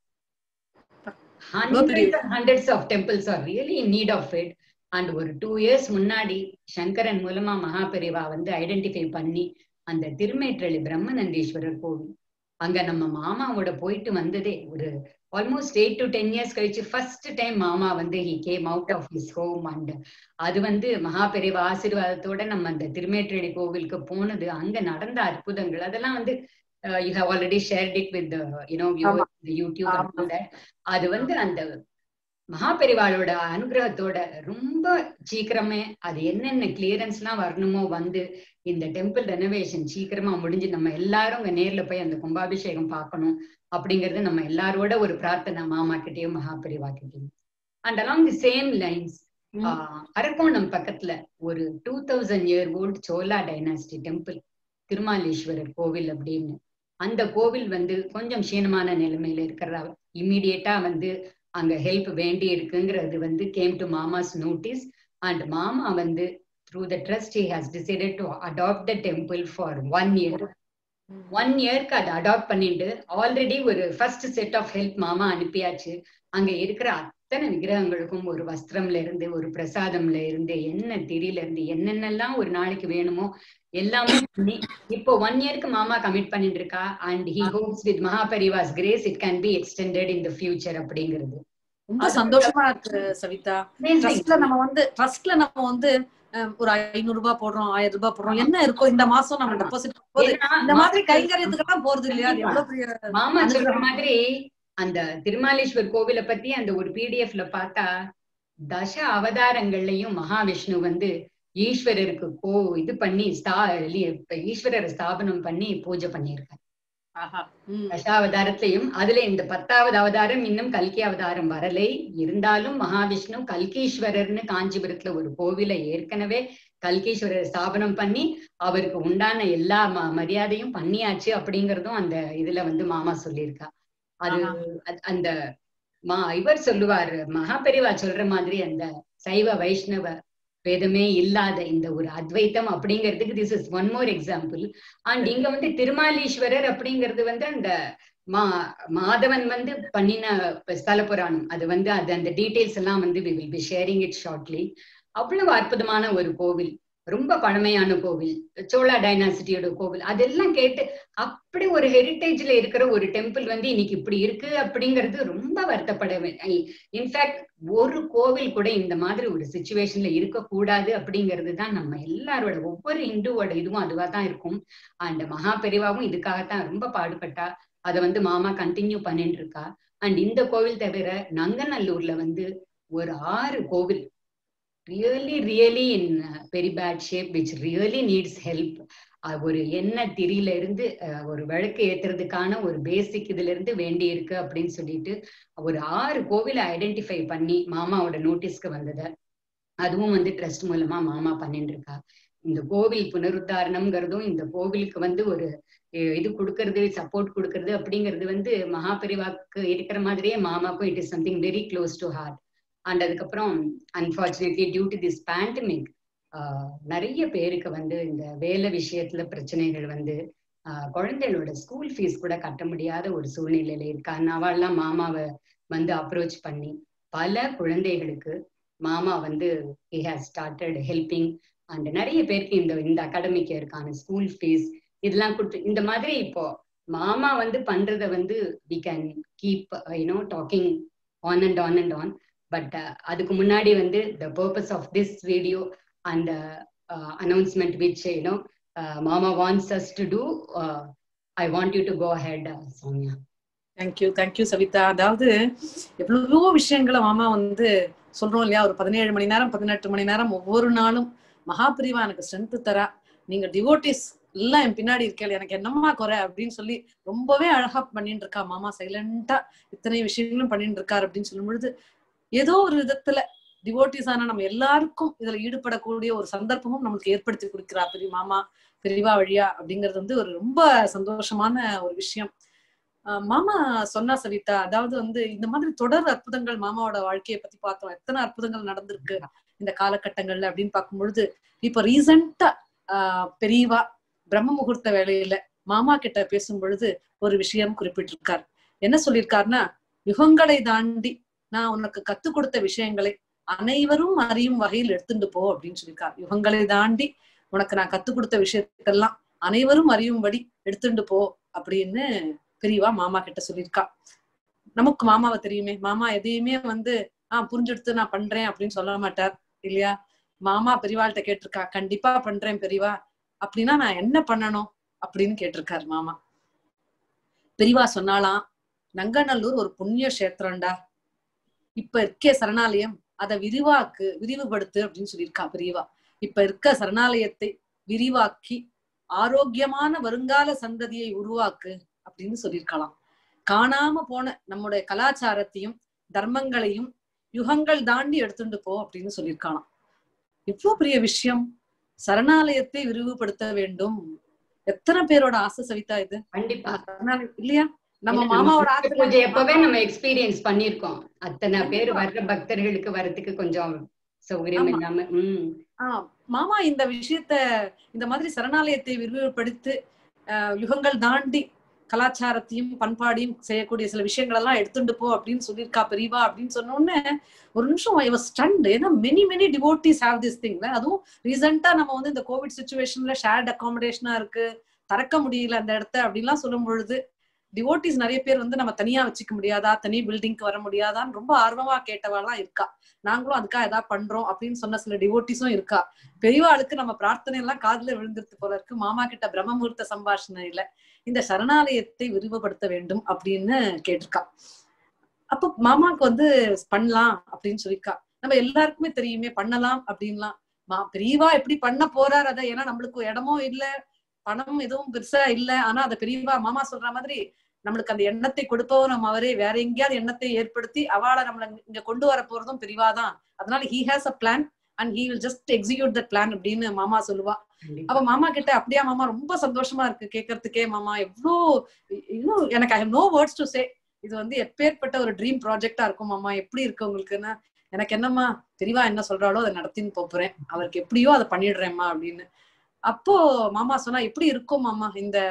hundreds of temples are really in need of it and ஒரு டூ இயர்ஸ் முன்னாடி சங்கரன் மூலமா மகாபெரிவா வந்து ஐடென்டிஃபை பண்ணி அந்த திருமேற்றளி பிரம்மநந்தீஸ்வரர் கோவில் அங்க நம்ம மாமாவோட போயிட்டு வந்ததே ஒரு almost eight to ten years கழிச்சு ஃபர்ஸ்ட் டைம் மாமா வந்து he came out of his home and அது வந்து மகாபெரிவா ஆசீர்வாதத்தோட நம்ம அந்த திருமேற்றளி கோவிலுக்கு போனது அங்க நடந்த அற்புதங்கள் அதெல்லாம் வந்து you have already shared it with you know YouTube அது வந்து அந்த மகாபெரிவாளோட அனுகிரகத்தோட ரொம்ப சீக்கிரமே அது என்னென்ன கிளியரன்ஸ் எல்லாம் வரணுமோ வந்து இந்த டெம்பிள் ரெனோவேஷன் சீக்கிரமா முடிஞ்சு நம்ம எல்லாரும் அங்க நேர்ல போய் அந்த கும்பாபிஷேகம் பார்க்கணும் அப்படிங்கிறது நம்ம எல்லாரோட ஒரு பிரார்த்தனை மாமா கிட்டயும் மகாபெரிவா கிட்டயும் and along the same lines Arakkonam பக்கத்துல ஒரு two thousand year old Chola dynasty temple Thirumaleeswarar கோவில் அப்படின்னு அந்த கோவில் வந்து கொஞ்சம் க்ஷீணமான நிலைமையில இருக்கிற இம்மிடியேட்டா வந்து அங்க ஹெல்ப் வேண்டி இருக்குங்கிறது வந்து came to Mama's notice and மாமா வந்து through the trust he has decided to adopt the temple for one year one இயர்க்கு அதை அடாப்ட் பண்ணிட்டு ஆல்ரெடி ஒரு ஃபர்ஸ்ட் செட் ஆஃப் ஹெல்ப் மாமா அனுப்பியாச்சு அங்க இருக்கிற அத்தனை விக்கிரகங்களுக்கும் ஒரு வஸ்திரம்ல இருந்து ஒரு பிரசாதம்ல இருந்து என்ன திரியில இருந்து என்னென்னலாம் ஒரு நாளைக்கு வேணுமோ எல்லாமே பண்ணி இப்போ ஒன் இயர்க்கு மாமா கமிட் பண்ணிட்டு இருக்கா and he hopes with Mahaperiva's grace it can be extended in the future அப்படிங்கிறது ரொம்ப சந்தோஷமா இருக்கு சவிதா ட்ரஸ்ட்ல நம்ம வந்து ட்ரஸ்ட்ல நம்ம வந்து ஒரு ஐநூறு ரூபாய் போடுறோம் ஆயிரம் ரூபாய் போடுறோம் என்ன இருக்கும் இந்த மாசம் நம்ம டெபாசிட் போது இந்த மாதிரி கைங்கரியத்துக்கெல்லாம் போறது இல்லையா அது எவ்வளவு பெரிய மாமா சொல்ற மாதிரி அந்த திருமாலேஸ்வர் கோவிலை பத்தி அந்த ஒரு பிடிஎஃப்ல பார்த்தா தச அவதாரங்கள்லயும் மகாவிஷ்ணு வந்து ஈஸ்வரருக்கு கோ இது பண்ணி ஸ்தா ஈஸ்வரரை ஸ்தாபனம் பண்ணி பூஜை பண்ணியிருக்காரு ஆஹா உம் தசாவதாரத்திலையும் அதுல இந்த பத்தாவது அவதாரம் இன்னும் கல்கி அவதாரம் வரலை இருந்தாலும் மகாவிஷ்ணு கல்கீஸ்வரர்னு காஞ்சிபுரத்துல ஒரு கோவிலை ஏற்கனவே கல்கீஸ்வரர் ஸ்தாபனம் பண்ணி அவருக்கு உண்டான எல்லா ம- மரியாதையும் பண்ணியாச்சு அப்படிங்கறதும் அந்த இதுல வந்து மாமா சொல்லியிருக்கா அது ஆஹா. அ- அந்த மா இவர் சொல்லுவார் மகாபெரிவா சொல்ற மாதிரி அந்த சைவ வைஷ்ணவ வேதமே இல்லாத இந்த ஒரு அத்வைத்தம் அப்படிங்கிறதுக்கு this is one more example and இங்க வந்து திருமாலீஸ்வரர் அப்படிங்கிறது வந்து அந்த மா மாதவன் வந்து பண்ணின ஸ்தல புராணம் அது வந்து அது அந்த டீடைல்ஸ் எல்லாம் வந்து we will be sharing it shortly அவ்வளவு அற்புதமான ஒரு கோவில் ரொம்ப பழமையான கோவில் சோழா டைனாசிட்டியோட கோவில் அதெல்லாம் கேட்டு அப்படி ஒரு ஹெரிட்டேஜ்ல இருக்கிற ஒரு டெம்பிள் வந்து இன்னைக்கு இப்படி இருக்கு அப்படிங்கிறது ரொம்ப வருத்தப்பட இன்ஃபேக்ட் ஒரு கோவில் கூட இந்த மாதிரி ஒரு சுச்சுவேஷன்ல இருக்கக்கூடாது அப்படிங்கிறது தான் நம்ம எல்லாரோட ஒவ்வொரு இந்துவோட இதுவும் அதுவா தான் இருக்கும் அண்ட் மகா பெரிவாவும் இதுக்காகத்தான் ரொம்ப பாடுபட்டா அதை வந்து மாமா கண்டினியூ பண்ணிட்டு இருக்கா அண்ட் இந்த கோவில் தவிர நங்கநல்லூர்ல வந்து ஒரு ஆறு கோவில் really really in very bad shape which really needs help ஒரு எண்ணெய் திரியில இருந்து அஹ், ஒரு விளக்கு ஏத்துறதுக்கான ஒரு பேசிக் இதுல இருந்து வேண்டி இருக்கு அப்படின்னு சொல்லிட்டு ஒரு ஆறு கோவிலை ஐடென்டிஃபை பண்ணி மாமாவோட நோட்டீஸ்க்கு வந்தது அதுவும் வந்து ட்ரஸ்ட் மூலமா மாமா பண்ணிட்டு இருக்கா இந்த கோவில் புனருத்தாரணம்ங்கிறதும் இந்த கோவிலுக்கு வந்து ஒரு அஹ், இது கொடுக்கறது சப்போர்ட் கொடுக்கறது அப்படிங்கிறது வந்து மகாபெரிவாக்கு இருக்கிற மாதிரியே மாமாக்கும் it is something very close to heart and அதுக்கப்புறம் unfortunately due to this pandemic நிறைய பேருக்கு வந்து இந்த வேலை விஷயத்துல பிரச்சனைகள் வந்து ஆஹ் குழந்தைகளோட ஸ்கூல் ஃபீஸ் கூட கட்ட முடியாத ஒரு சூழ்நிலையில இருக்கா அவள்லாம் மாமாவை வந்து அப்ரோச் பண்ணி பல குழந்தைகளுக்கு மாமா வந்து he has started helping and நிறைய பேருக்கு இந்த இந்த அகாடமிக் இயருக்கான ஸ்கூல் ஃபீஸ் இதெல்லாம் கொடுத்து இந்த மாதிரி இப்போ மாமா வந்து பண்றத வந்து we can keep you know talking on and on and on but அதுக்கு முன்னாடி வந்து the purpose of this video and announcement which you know Mama wants us to do I want you to go ahead Soumya thank you thank you Savitha அதாவது எவ்வளவோ விஷயங்களை மாமா வந்து சொல்றோம் இல்லையா ஒரு பதினேழு மணி நேரம் பதினெட்டு மணி நேரம் ஒவ்வொரு நாளும் மகாபிரிவா எனக்கு ஸ்ட்ரென்த் தரா நீங்க டிவோட்டிஸ் எல்லாம் என் பின்னாடி இருக்கேன் எனக்கு என்னம்மா குறை அப்படின்னு சொல்லி ரொம்பவே அழகா பண்ணிட்டு இருக்கா மாமா சைலண்டா இத்தனை விஷயங்களும் பண்ணிட்டு இருக்காரு அப்படின்னு சொல்லும் பொழுது ஏதோ ஒரு விதத்துல டிவோட்டிஸ் ஆன நம்ம எல்லாருக்கும் இதுல ஈடுபடக்கூடிய ஒரு சந்தர்ப்பமும் நம்மளுக்கு ஏற்படுத்தி கொடுக்கிறா பெரிய மாமா பெரியவா வழியா அப்படிங்கிறது வந்து ஒரு ரொம்ப சந்தோஷமான ஒரு விஷயம் ஆஹ் மாமா சொன்னா சவிதா அதாவது வந்து இந்த மாதிரி தொடர் அற்புதங்கள் மாமாவோட வாழ்க்கையை பத்தி பார்த்தோம் எத்தனை அற்புதங்கள் நடந்திருக்கு இந்த காலகட்டங்கள்ல அப்படின்னு பார்க்கும் பொழுது இப்ப ரீசண்டா ஆஹ் பெரியவா பிரம்ம முகூர்த்த வேலையில மாமா கிட்ட பேசும் பொழுது ஒரு விஷயம் குறிப்பிட்டிருக்கார் என்ன சொல்லியிருக்காருன்னா யுகங்களை தாண்டி நான் உனக்கு கத்துக் கொடுத்த விஷயங்களை அனைவரும் அறியும் வகையில் எடுத்துட்டு போ அப்படின்னு சொல்லியிருக்கார் யுகங்களை தாண்டி உனக்கு நான் கத்துக் கொடுத்த விஷயத்துக்கெல்லாம் அனைவரும் அறியும்படி எடுத்துட்டு போ அப்படின்னு பெரியவா மாமா கிட்ட சொல்லியிருக்கா நமக்கு மாமாவை தெரியுமே மாமா எதையுமே வந்து ஆஹ் புரிஞ்செடுத்து நான் பண்றேன் அப்படின்னு சொல்ல மாட்டார் இல்லையா மாமா பெரியவாள்கிட்ட கேட்டிருக்கா கண்டிப்பா பண்றேன் பெரியவா அப்படின்னா நான் என்ன பண்ணணும் அப்படின்னு கேட்டிருக்காரு மாமா பெரியவா சொன்னாலாம் நங்கநல்லூர் ஒரு புண்ணிய கஷேத்திரம்டா இப்ப இருக்கே சரணாலயம் அதை விரிவாக்கு விரிவுபடுத்து அப்படின்னு சொல்லியிருக்கா பெரியவா இப்ப இருக்க சரணாலயத்தை விரிவாக்கி ஆரோக்கியமான வருங்கால சந்ததியை உருவாக்கு அப்படின்னு சொல்லியிருக்கலாம் காணாம போன நம்முடைய கலாச்சாரத்தையும் தர்மங்களையும் யுகங்கள் தாண்டி எடுத்துட்டு போ அப்படின்னு சொல்லியிருக்கலாம் இவ்வளவு பெரிய விஷயம் சரணாலயத்தை விரிவுபடுத்த வேண்டும் எத்தனை பேரோட ஆசை சவிதா இது கண்டிப்பா சரணாலயம் இல்லையா நம்ம இல்ல, மாமாவோட சித்த ஆசை பூஜை எப்பவே நம்ம எக்ஸ்பீரியன்ஸ் பண்ணிருக்கோம் அத்தனை பேர் வர்ற பக்தர்களுக்கு வரதுக்கு கொஞ்சம் சௌகரியம் ஆமா. இல்லாம உம் ஆஹ் மாமா இந்த விஷயத்த இந்த மாதிரி சரணாலயத்தை விரிவுபடுத்தி ஆஹ் யுகங்கள் தாண்டி கலாச்சாரத்தையும் பண்பாடையும் செய்யக்கூடிய சில விஷயங்கள் எல்லாம் எடுத்துட்டு போ அப்படின்னு சொல்லியிருக்கா பெரியவா அப்படின்னு சொன்ன உடனே ஒரு நிமிஷம் ஐ வாஸ் ஸ்டண்ட் ஏன்னா many many devotees have this திங்ல அதுவும் ரீசெண்டா நம்ம வந்து இந்த கோவிட் சுச்சுவேஷன்ல ஷேர்ட் அகாமடேஷனா இருக்கு திறக்க முடியல அந்த இடத்த அப்படின்லாம் சொல்லும் பொழுது டிவோட்டிஸ் நிறைய பேர் வந்து நம்ம தனியா வச்சுக்க முடியாதா தனி பில்டிங்க்கு வர முடியாதான்னு ரொம்ப ஆர்வமா கேட்டவாலாம் இருக்கா நாங்களும் அதுக்காக ஏதாவது பண்றோம் அப்படின்னு சொன்ன சில டிவோட்டிஸும் இருக்கா பெரியவாளுக்கு நம்ம பிரார்த்தனை எல்லாம் காதுல விழுந்துருது போல இருக்கு மாமா கிட்ட பிரம்ம முகூர்த்த சம்பாஷணையில இந்த சரணாலயத்தை விரிவுபடுத்த வேண்டும் அப்படின்னு கேட்டிருக்கா அப்ப மாமாக்கு வந்து பண்ணலாம் அப்படின்னு சொல்லியிருக்கா நம்ம எல்லாருக்குமே தெரியுமே பண்ணலாம் அப்படின்லாம் மா பெரியவா எப்படி பண்ண போறார் அதை ஏன்னா நம்மளுக்கு இடமும் இல்ல பணம் எதுவும் பெருசா இல்ல ஆனா அதை பெரியவா மாமா சொல்ற மாதிரி நம்மளுக்கு அந்த எண்ணத்தை கொடுப்பவரும் நம்ம அவரே வேற எங்கேயாவது எண்ணத்தை ஏற்படுத்தி அவளை நம்மள இங்க கொண்டு வர போறதும் பெரியவா தான் அதனால he has a plan and he will just execute that plan அப்படின்னு மாமா சொல்லுவா கண்டிப்பா. அப்ப மாமா கிட்ட அப்படியா மாமா ரொம்ப சந்தோஷமா இருக்கு கேட்கறதுக்கே மாமா எவ்வளோ இன்னும் எனக்கு I no words to say இது வந்து எப்பேற்பட்ட ஒரு ட்ரீம் ப்ராஜெக்டா இருக்கும் மாமா எப்படி இருக்கு உங்களுக்குன்னா எனக்கு என்னம்மா தெளிவா என்ன சொல்றாளோ அதை நடத்தின்னு போறேன் அவருக்கு எப்படியோ அதை பண்ணிடுறேம்மா அப்படின்னு அப்போ மாமா சொன்னா எப்படி இருக்கும் மாமா இந்த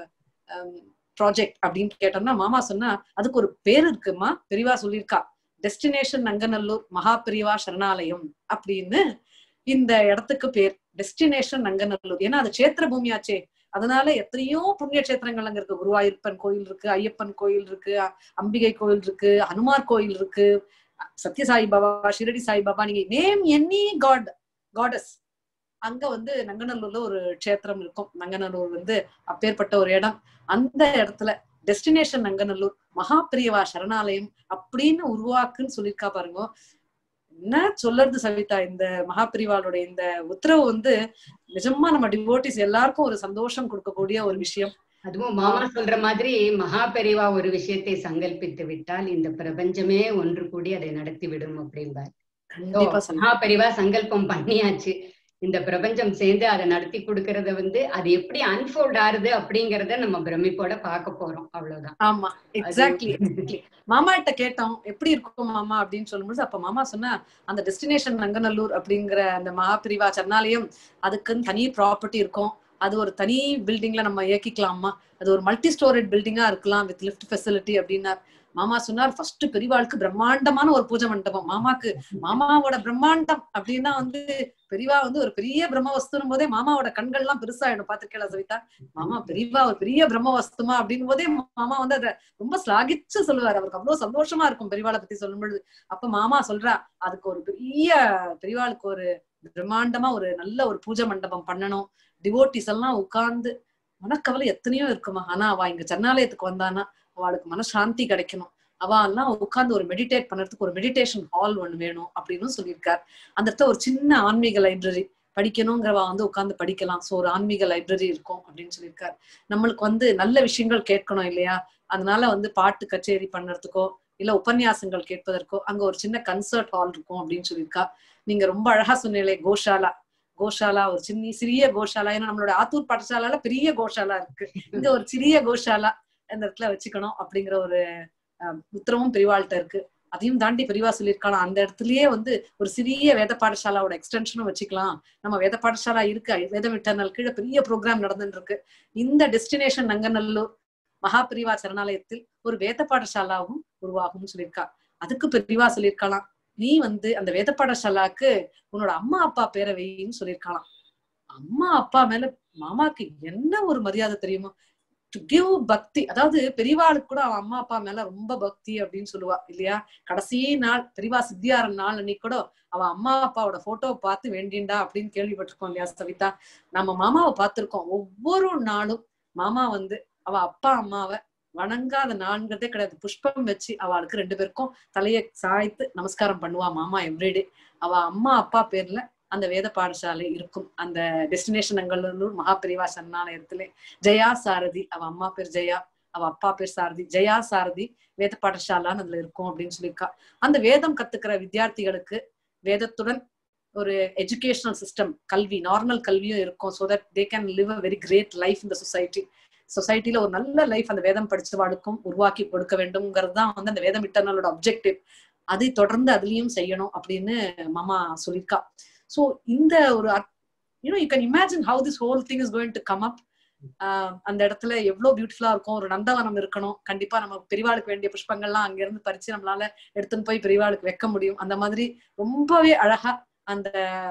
ப்ராஜெக்ட் அப்படின்னு கேட்டோம்னா மாமா சொன்னா அதுக்கு ஒரு பேர் இருக்குமா பெரியவா சொல்லியிருக்கா டெஸ்டினேஷன் நங்கநல்லூர் மகா பெரியவா சரணாலயம் அப்படின்னு இந்த இடத்துக்கு பேர் டெஸ்டினேஷன் நங்கநல்லூர் ஏன்னா அது சேத்திர பூமியாச்சே அதனால எத்தனையோ புண்ணிய கஷேத்திரங்கள் அங்க இருக்கு குருவாயூர்ப்பன் கோயில் இருக்கு ஐயப்பன் கோயில் இருக்கு அ- அம்பிகை கோயில் இருக்கு ஹனுமார் கோயில் இருக்கு சத்யசாய் பாபா ஷிரடி சாய் பாபா நீங்க நேம் எனி காட் காடஸ் அங்க வந்து நங்கநல்லூர்ல ஒரு க்ஷேத்திரம் இருக்கும் நங்கநல்லூர் வந்து அப்பேற்பட்ட ஒரு இடம் அந்த இடத்துல டெஸ்டினேஷன் நங்கநல்லூர் மகா பிரியவா சரணாலயம் அப்படின்னு உருவாக்குன்னு சொல்லியிருக்கா பாருங்க என்ன சொல்றது சவிதா இந்த மகாபிரிவாளுடைய இந்த உத்தரவு வந்து நிஜமா நம்ம டிவோட்டிஸ் எல்லாருக்கும் ஒரு சந்தோஷம் கொடுக்கக்கூடிய ஒரு விஷயம் அதுவும் மாமா சொல்ற மாதிரி மகா பெரிவா ஒரு விஷயத்தை சங்கல்பித்து விட்டால் இந்த பிரபஞ்சமே ஒன்று கூடி அதை நடத்தி விடும் அப்படிம்பார் கண்டிப்பா சந்தோஷம். மகா பெரிவா சங்கல்பம் பண்ணியாச்சு இந்த பிரபஞ்சம் சேர்ந்து அதை நடத்தி கொடுக்கறத வந்து அது எப்படி அன்ஃபோல்ட் ஆறுது அப்படிங்கறத நம்ம பிரமிப்போட பார்க்க போறோம் அவ்வளவுதான் ஆமா எக்ஸாக்ட்லி மாமா கிட்ட கேட்டோம் எப்படி இருக்கும் மாமா அப்படின்னு சொல்லும்போது அப்ப மாமா சொன்னா அந்த டெஸ்டினேஷன் நங்கநல்லூர் அப்படிங்கிற அந்த மகாபிரிவா சரணாலயம் அதுக்குன்னு தனி ப்ராப்பர்ட்டி இருக்கும் அது ஒரு தனி பில்டிங்ல நம்ம இயக்கிக்கலாமா அது ஒரு மல்டி ஸ்டோரேட் பில்டிங்கா இருக்கலாம் வித் லிஃப்ட் ஃபெசிலிட்டி அப்படின்னார் மாமா சொன்னார் ஃபர்ஸ்ட் பெரியவாளுக்கு பிரம்மாண்டமான ஒரு பூஜை மண்டபம் மாமாக்கு மாமாவோட பிரம்மாண்டம் அப்படின்னா வந்து பெரியவா வந்து ஒரு பெரிய பிரம்ம வஸ்துனும் போதே மாமாவோட கண்கள்லாம் பெருசாயிடும் பாத்திருக்கேளா சவிதா மாமா பெரியவா ஒரு பெரிய பிரம்ம வஸ்துமா அப்படின் போதே மாமா வந்து அதை ரொம்ப ஸ்லாகிச்சு சொல்லுவார் அவருக்கு அவ்வளவு சந்தோஷமா இருக்கும் பெரியவாளை பத்தி சொல்லும் பொழுது அப்ப மாமா சொல்றா அதுக்கு ஒரு பெரிய பெரியவாளுக்கு ஒரு பிரம்மாண்டமா ஒரு நல்ல ஒரு பூஜை மண்டபம் பண்ணணும் டிவோட்டிஸ் எல்லாம் உட்கார்ந்து மனக்கவலை எத்தனையோ இருக்குமா ஆனா அவ இங்க சரணாலயத்துக்கு வந்தானா அவளுக்கு மனசாந்தி கிடைக்கணும் அவ எல்லாம் உட்கார்ந்து ஒரு மெடிடேட் பண்றதுக்கு ஒரு மெடிடேஷன் ஹால் ஒண்ணு வேணும் அப்படின்னு சொல்லியிருக்கார் அந்த இடத்துல ஒரு சின்ன ஆன்மீக லைப்ரரி படிக்கணுங்கிறவ வந்து உட்கார்ந்து படிக்கலாம் சோ ஒரு ஆன்மீக லைப்ரரி இருக்கும் அப்படின்னு சொல்லியிருக்காரு நம்மளுக்கு வந்து நல்ல விஷயங்கள் கேட்கணும் இல்லையா அதனால வந்து பாட்டு கச்சேரி பண்றதுக்கோ இல்ல உபன்யாசங்கள் கேட்பதற்கோ அங்க ஒரு சின்ன கன்சர்ட் ஹால் இருக்கும் அப்படின்னு சொல்லியிருக்கா நீங்க ரொம்ப அழகா சொன்னீங்களே கோஷாலா கோஷாலா ஒரு சின்ன சிறிய கோஷாலா ஏன்னா நம்மளோட ஆத்தூர் பாடசாலால பெரிய கோஷாலா இருக்கு இங்க ஒரு சிறிய கோஷாலா இந்த இடத்துல வச்சுக்கணும் அப்படிங்கிற ஒரு அஹ், உத்தரவும் பெரியவாள்கிட்ட இருக்கு அதையும் தாண்டி பெரியவா சொல்லியிருக்கலாம் அந்த இடத்துலயே வந்து ஒரு சிறிய வேத பாடசாலாவோட எக்ஸ்டென்ஷனும் வச்சுக்கலாம் நம்ம வேத பாடசாலா இருக்கு வேத விட்டனல் கீழே பெரிய ப்ரோக்ராம் நடந்துட்டு இருக்கு இந்த டெஸ்டினேஷன் நங்கநல்லூர் மகாபிரிவா சரணாலயத்தில் ஒரு வேத பாடசாலாவும் உருவாகும்னு சொல்லியிருக்கா அதுக்கு பெரியவா சொல்லியிருக்கலாம் நீ வந்து அந்த வேத பாடசாலாக்கு உன்னோட அம்மா அப்பா பேரை வைன்னு சொல்லியிருக்கலாம் அம்மா அப்பா மேல மாமாக்கு என்ன ஒரு மரியாதை தெரியுமா டு கிவ் பக்தி அதாவது பெரியவாளுக்கு கூட அவன் அம்மா அப்பா மேல ரொம்ப பக்தி அப்படின்னு சொல்லுவா இல்லையா கடைசி நாள் பெரியவா சித்தியாரன் நாள் அன்னைக்கு கூட அவ அம்மா அப்பாவோட போட்டோ பார்த்து வேண்டிண்டா அப்படின்னு கேள்விப்பட்டிருக்கோம் இல்லையா சவிதா நம்ம மாமாவை பார்த்திருக்கோம் ஒவ்வொரு நாளும் மாமா வந்து அவ அப்பா அம்மாவை வணங்காத நான்கிறதே கிடையாது புஷ்பம் வச்சு அவளுக்கு ரெண்டு பேருக்கும் தலையை சாய்த்து நமஸ்காரம் பண்ணுவா மாமா எவ்ரிடே அவ அம்மா அப்பா பேர்ல அந்த வேத பாடசாலை இருக்கும் அந்த டெஸ்டினேஷன் அங்கல்லூர் மகாபிரிவா சரணாலயத்திலே ஜெயா சாரதி அவ அம்மா பேர் ஜெயா அவ அப்பா பேர் சாரதி ஜெயா சாரதி வேத பாடசாலான்னு அதுல இருக்கும் அப்படின்னு சொல்லியிருக்கா அந்த வேதம் கத்துக்கிற வித்தியார்த்திகளுக்கு வேதத்துடன் ஒரு எஜுகேஷனல் சிஸ்டம் கல்வி நார்மல் கல்வியும் இருக்கும் so that they can live a very great life இந்த சொசைட்டி சொசைட்டில ஒரு நல்ல லைஃப் அந்த வேதம் படிச்சவாளுக்கும் உருவாக்கி கொடுக்க வேண்டும்ங்கிறது தான் வந்து அந்த வேதம் இட்டர்னலோட அப்ஜெக்டிவ் அதை தொடர்ந்து அதுலயும் செய்யணும் அப்படின்னு மாமா சொல்லியிருக்கா ஸோ இந்த ஒரு you know you can imagine how this whole thing is going to come up அந்த இடத்துல எவ்வளவு பியூட்டிஃபுல்லா இருக்கும் ஒரு நந்தவனம் இருக்கணும் கண்டிப்பா நம்ம பெரிவாளுக்கு வேண்டிய புஷ்பங்கள்லாம் அங்க இருந்து பறிச்சு நம்மளால எடுத்துன்னு போய் பெரிவாளுக்கு வைக்க முடியும் அந்த மாதிரி ரொம்பவே அழகா அந்த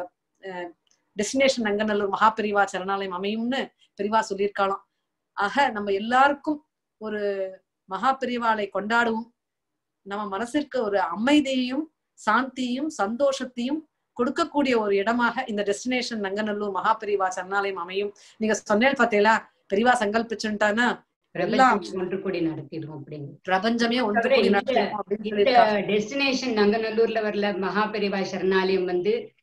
டெஸ்டினேஷன் நங்கநல்லூர் மகாபெரிவா சரணாலயம் அமையும்னு பெரிவா சொல்லியிருக்காளாம் ஆக நம்ம எல்லாருக்கும் ஒரு மகாபெரிவாளை கொண்டாடுவோம் நம்ம மனசிற்கு ஒரு அமைதியையும் சாந்தியையும் சந்தோஷத்தையும் கொடுக்கக்கூடிய ஒரு இடமாக இந்த டெஸ்டினேஷன் நங்கநல்லூர் மகாபெரிவா சரணாலயம் அமையும் நீங்க சொன்னேன் பாத்தீங்களா பெரிவா சங்கல்பிச்சுட்டானா பிரபஞ்சம் ஒன்று கூடி நடத்திடுவோம் அப்படின்னு பிரபஞ்சமே ஒன்று கூடி நடத்திடுவோம் அப்படின்னு இந்த சொல்லியிருக்கா டெஸ்டினேஷன் நங்கநல்லூர்ல வரல மகாபெரிவா சரணாலயம் வந்து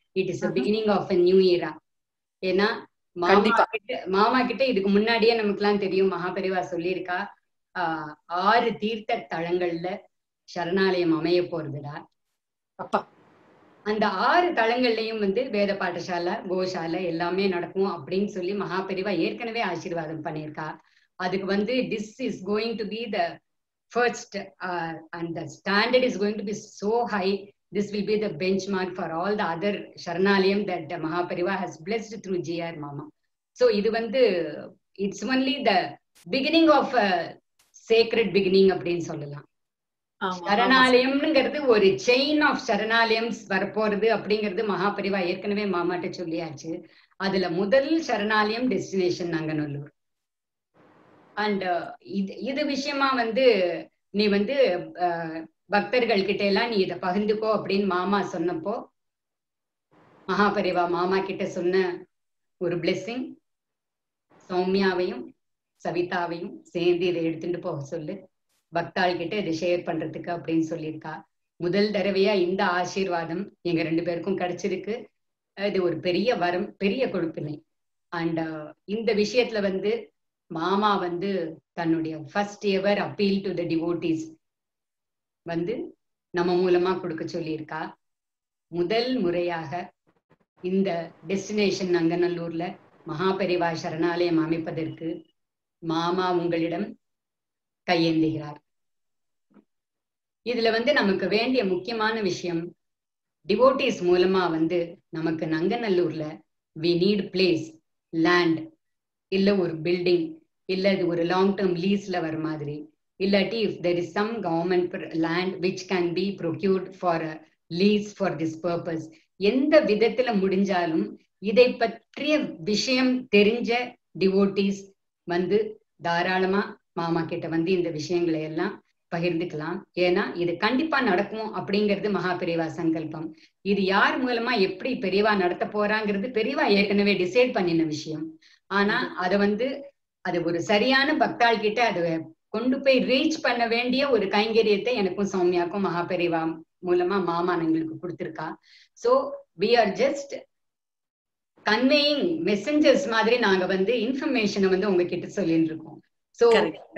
it is Mhm. Beginning of a new இயரா ஏன்னா மாமா கண்டிப்பா. கிட்ட மாமா கிட்ட இதுக்கு முன்னாடியே நமக்குலாம் தெரியும் மகாபெரிவா சொல்லியிருக்கா ஆஹ் ஆறு தீர்த்த தலங்கள்ல சரணாலயம் அமைய போறதுடா அப்பா அந்த ஆறு தளங்கள்லயும் வந்து வேத பாடசாலை கோசாலை எல்லாமே நடக்கும் அப்படின்னு சொல்லி மகாபெரிவா ஏற்கனவே ஆசீர்வாதம் பண்ணியிருக்கா அதுக்கு வந்து this is going to be the first and the standard is going to be so high this will be the benchmark for all the other Saranalayam that Mahaperiva has blessed through GR Mama so இது வந்து it's only the beginning of sacred beginning அப்படின்னு சொல்லலாம் ஆமா, ஆமா. சரணாலயம்ங்கிறது ஒரு chain of சரணாலயம்ஸ் வரப்போறது அப்படிங்கிறது மகாபரிவா ஏற்கனவே மாமாட்ட சொல்லியாச்சு அதுல முதல் சரணாலயம் டெஸ்டினேஷன் நங்கநல்லூர் அண்ட் இது இது விஷயமா வந்து நீ வந்து அஹ், பக்தர்கள் கிட்ட எல்லாம் நீ இதை பகிர்ந்துக்கோ அப்படின்னு மாமா சொன்னப்போ மகாபரிவா மாமா கிட்ட சொன்ன ஒரு பிளெஸ்ஸிங் சௌமியாவையும் சவிதாவையும் சேர்ந்து இதை எடுத்துட்டு போக சொல்லு பக்தாள் கிட்ட இதை ஷேர் பண்றதுக்கு அப்படின்னு சொல்லியிருக்கா முதல் தடவையா இந்த ஆசீர்வாதம் எங்க ரெண்டு பேருக்கும் கிடைச்சிருக்கு இது ஒரு பெரிய வரம் பெரிய கொடுப்பினை அண்ட் இந்த விஷயத்துல வந்து மாமா வந்து தன்னுடைய first ever appeal to the devotees வந்து நம்ம மூலமா கொடுக்க சொல்லியிருக்கா முதல் முறையாக இந்த டெஸ்டினேஷன் நங்கநல்லூர்ல மகாபரிவா சரணாலயம் அமைப்பதற்கு மாமா உங்களிடம் கையேந்துகிறார் இதுல வந்து நமக்கு வேண்டிய முக்கியமான விஷயம் டிவோட்டிஸ் மூலமா வந்து நமக்கு நங்கநல்லூர்ல வி நீட் பிளேஸ் லேண்ட் இல்ல ஒரு பில்டிங் இல்ல இது ஒரு லாங் டேர்ம் லீஸ்ல வர மாதிரி இல்லாட்டி if there is some government land which can be procured for lease for this purpose எந்த விதத்துல முடிஞ்சாலும் இதை பற்றிய விஷயம் தெரிஞ்ச டிவோட்டிஸ் வந்து தாராளமா மாமா கிட்ட வந்து இந்த விஷயங்களை எல்லாம் பகிர்ந்துக்கலாம் ஏன்னா இது கண்டிப்பா நடக்கும் அப்படிங்கிறது மகா பெரியவா சங்கல்பம் இது யார் மூலமா எப்படி பெரியவா நடத்த போறாங்கிறது பெரியவா ஏற்கனவே டிசைட் பண்ணின விஷயம் ஆனா அத வந்து அது ஒரு சரியான பக்தாள் கிட்ட அதை கொண்டு போய் ரீச் பண்ண வேண்டிய ஒரு கைங்கரியத்தை எனக்கும் சௌமியாக்கும் மகா பெரியவா மூலமா மாமா எங்களுக்கு கொடுத்திருக்கா so we are just conveying messengers மாதிரி நாங்க வந்து இன்ஃபர்மேஷனை வந்து உங்ககிட்ட சொல்லிட்டு இருக்கோம் so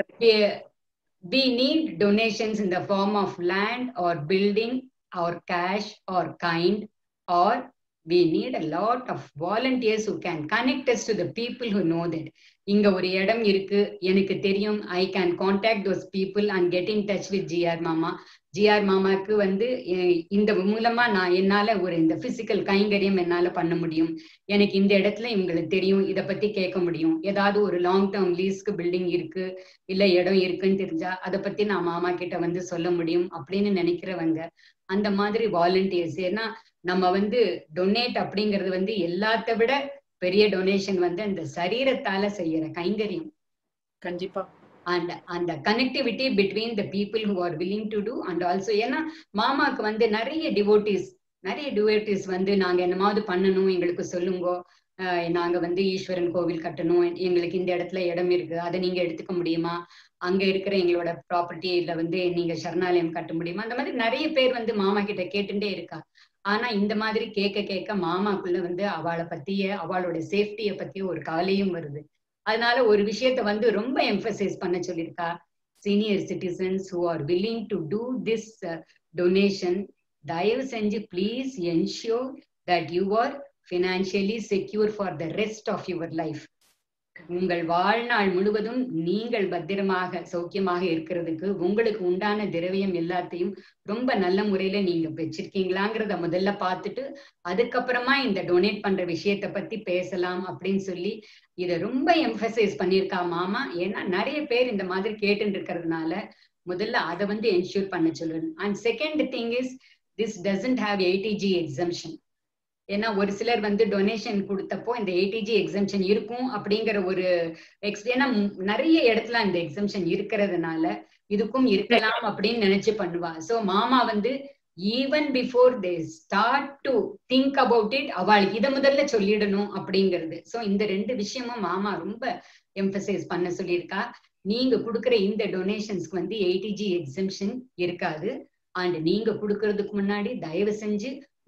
we need donations in the form of land or building or cash or kind or we need a lot of volunteers who can connect us to the people who know that இங்க ஒரு இடம் இருக்கு எனக்கு தெரியும் I can contact those people and get in touch with GR Mama GR மாமாக்கு வந்து இந்த மூலமா நான் என்னால ஒரு இந்த பிசிக்கல் கைங்கரியம் என்னால பண்ண முடியும் எனக்கு இந்த இடத்துல இவங்களுக்கு தெரியும் இதை பத்தி கேட்க முடியும் ஏதாவது ஒரு லாங் டேர்ம் லீஸ்க்கு பில்டிங் இருக்கு இல்ல இடம் இருக்குன்னு தெரிஞ்சா அதை பத்தி நான் மாமா கிட்ட வந்து சொல்ல முடியும் அப்படின்னு நினைக்கிறவங்க அந்த மாதிரி வாலண்டியர்ஸ் ஏன்னா நம்ம வந்து டொனேட் அப்படிங்கிறது வந்து எல்லாத்த விட பெரிய டொனேஷன் வந்து அந்த சரீரத்தால செய்யற கைங்கரியம் கண்டிப்பா அண்ட் அந்த connectivity between the people who are willing to do and also ஏன்னா மாமாக்கு வந்து நிறைய டிவோட்டிஸ் நிறைய டிவோட்டிஸ் வந்து நாங்க என்னமாவது பண்ணணும் எங்களுக்கு சொல்லுங்கோ நாங்க வந்து ஈஸ்வரன் கோவில் கட்டணும் எங்களுக்கு இந்த இடத்துல இடம் இருக்கு அதை நீங்க எடுத்துக்க முடியுமா அங்க இருக்கிற எங்களோட ப்ராப்பர்ட்டியில வந்து நீங்க சரணாலயம் கட்ட முடியுமா அந்த மாதிரி நிறைய பேர் வந்து மாமா கிட்ட கேட்டுட்டே இருக்கா ஆனா இந்த மாதிரி கேட்க கேட்க மாமாக்குள்ள வந்து அவளை பத்திய அவளோட சேஃப்டிய பத்திய ஒரு கவலையும் வருது அதனால ஒரு விஷயத்த வந்து ரொம்ப எம்பசைஸ் பண்ண சொல்லியிருக்கா senior citizens who are willing to do this donation தயவு செஞ்சு please ensure that you are financially secure for the rest of your life உங்கள் வாழ்நாள் முழுவதும் நீங்கள் பத்திரமாக சௌக்கியமாக இருக்கிறதுக்கு உங்களுக்கு உண்டான திரவியம் எல்லாத்தையும் ரொம்ப நல்ல முறையில நீங்க வச்சிருக்கீங்களாங்கிறத முதல்ல பார்த்துட்டு அதுக்கப்புறமா இந்த டொனேட் பண்ற விஷயத்த பத்தி பேசலாம் அப்படின்னு சொல்லி இத ரொம்ப எம்பசைஸ் பண்ணியிருக்கா மாமா ஏன்னா நிறைய பேர் இந்த மாதிரி கேட்டு இருக்கிறதுனால முதல்ல அதை வந்து என்ஷூர் பண்ண சொல்லணும் and second thing is this doesn't have eighty G exemption ஏன்னா ஒரு சிலர் வந்து டொனேஷன் கொடுத்தப்போ இந்த ஏடிஜி எக்ஸம்ஷன் இருக்கும் அப்படிங்கிற ஒரு எக்ஸ் ஏன்னா நிறைய இடத்துல அந்த எக்ஸம்ஷன் இருக்கிறதுனால இதுக்கும் இருக்கலாம் அப்படின்னு நினைச்சு பண்ணுவா சோ மாமா வந்து even before they start to think about it அவளுக்கு இதை முதல்ல சொல்லிடணும் அப்படிங்கிறது சோ இந்த ரெண்டு விஷயமும் மாமா ரொம்ப எம்பசைஸ் பண்ண சொல்லியிருக்கா நீங்க கொடுக்குற இந்த டொனேஷன்ஸ்க்கு வந்து எயிட்டிஜி எக்ஸம்ஷன் இருக்காது அண்ட் நீங்க கொடுக்கறதுக்கு முன்னாடி தயவு செஞ்சு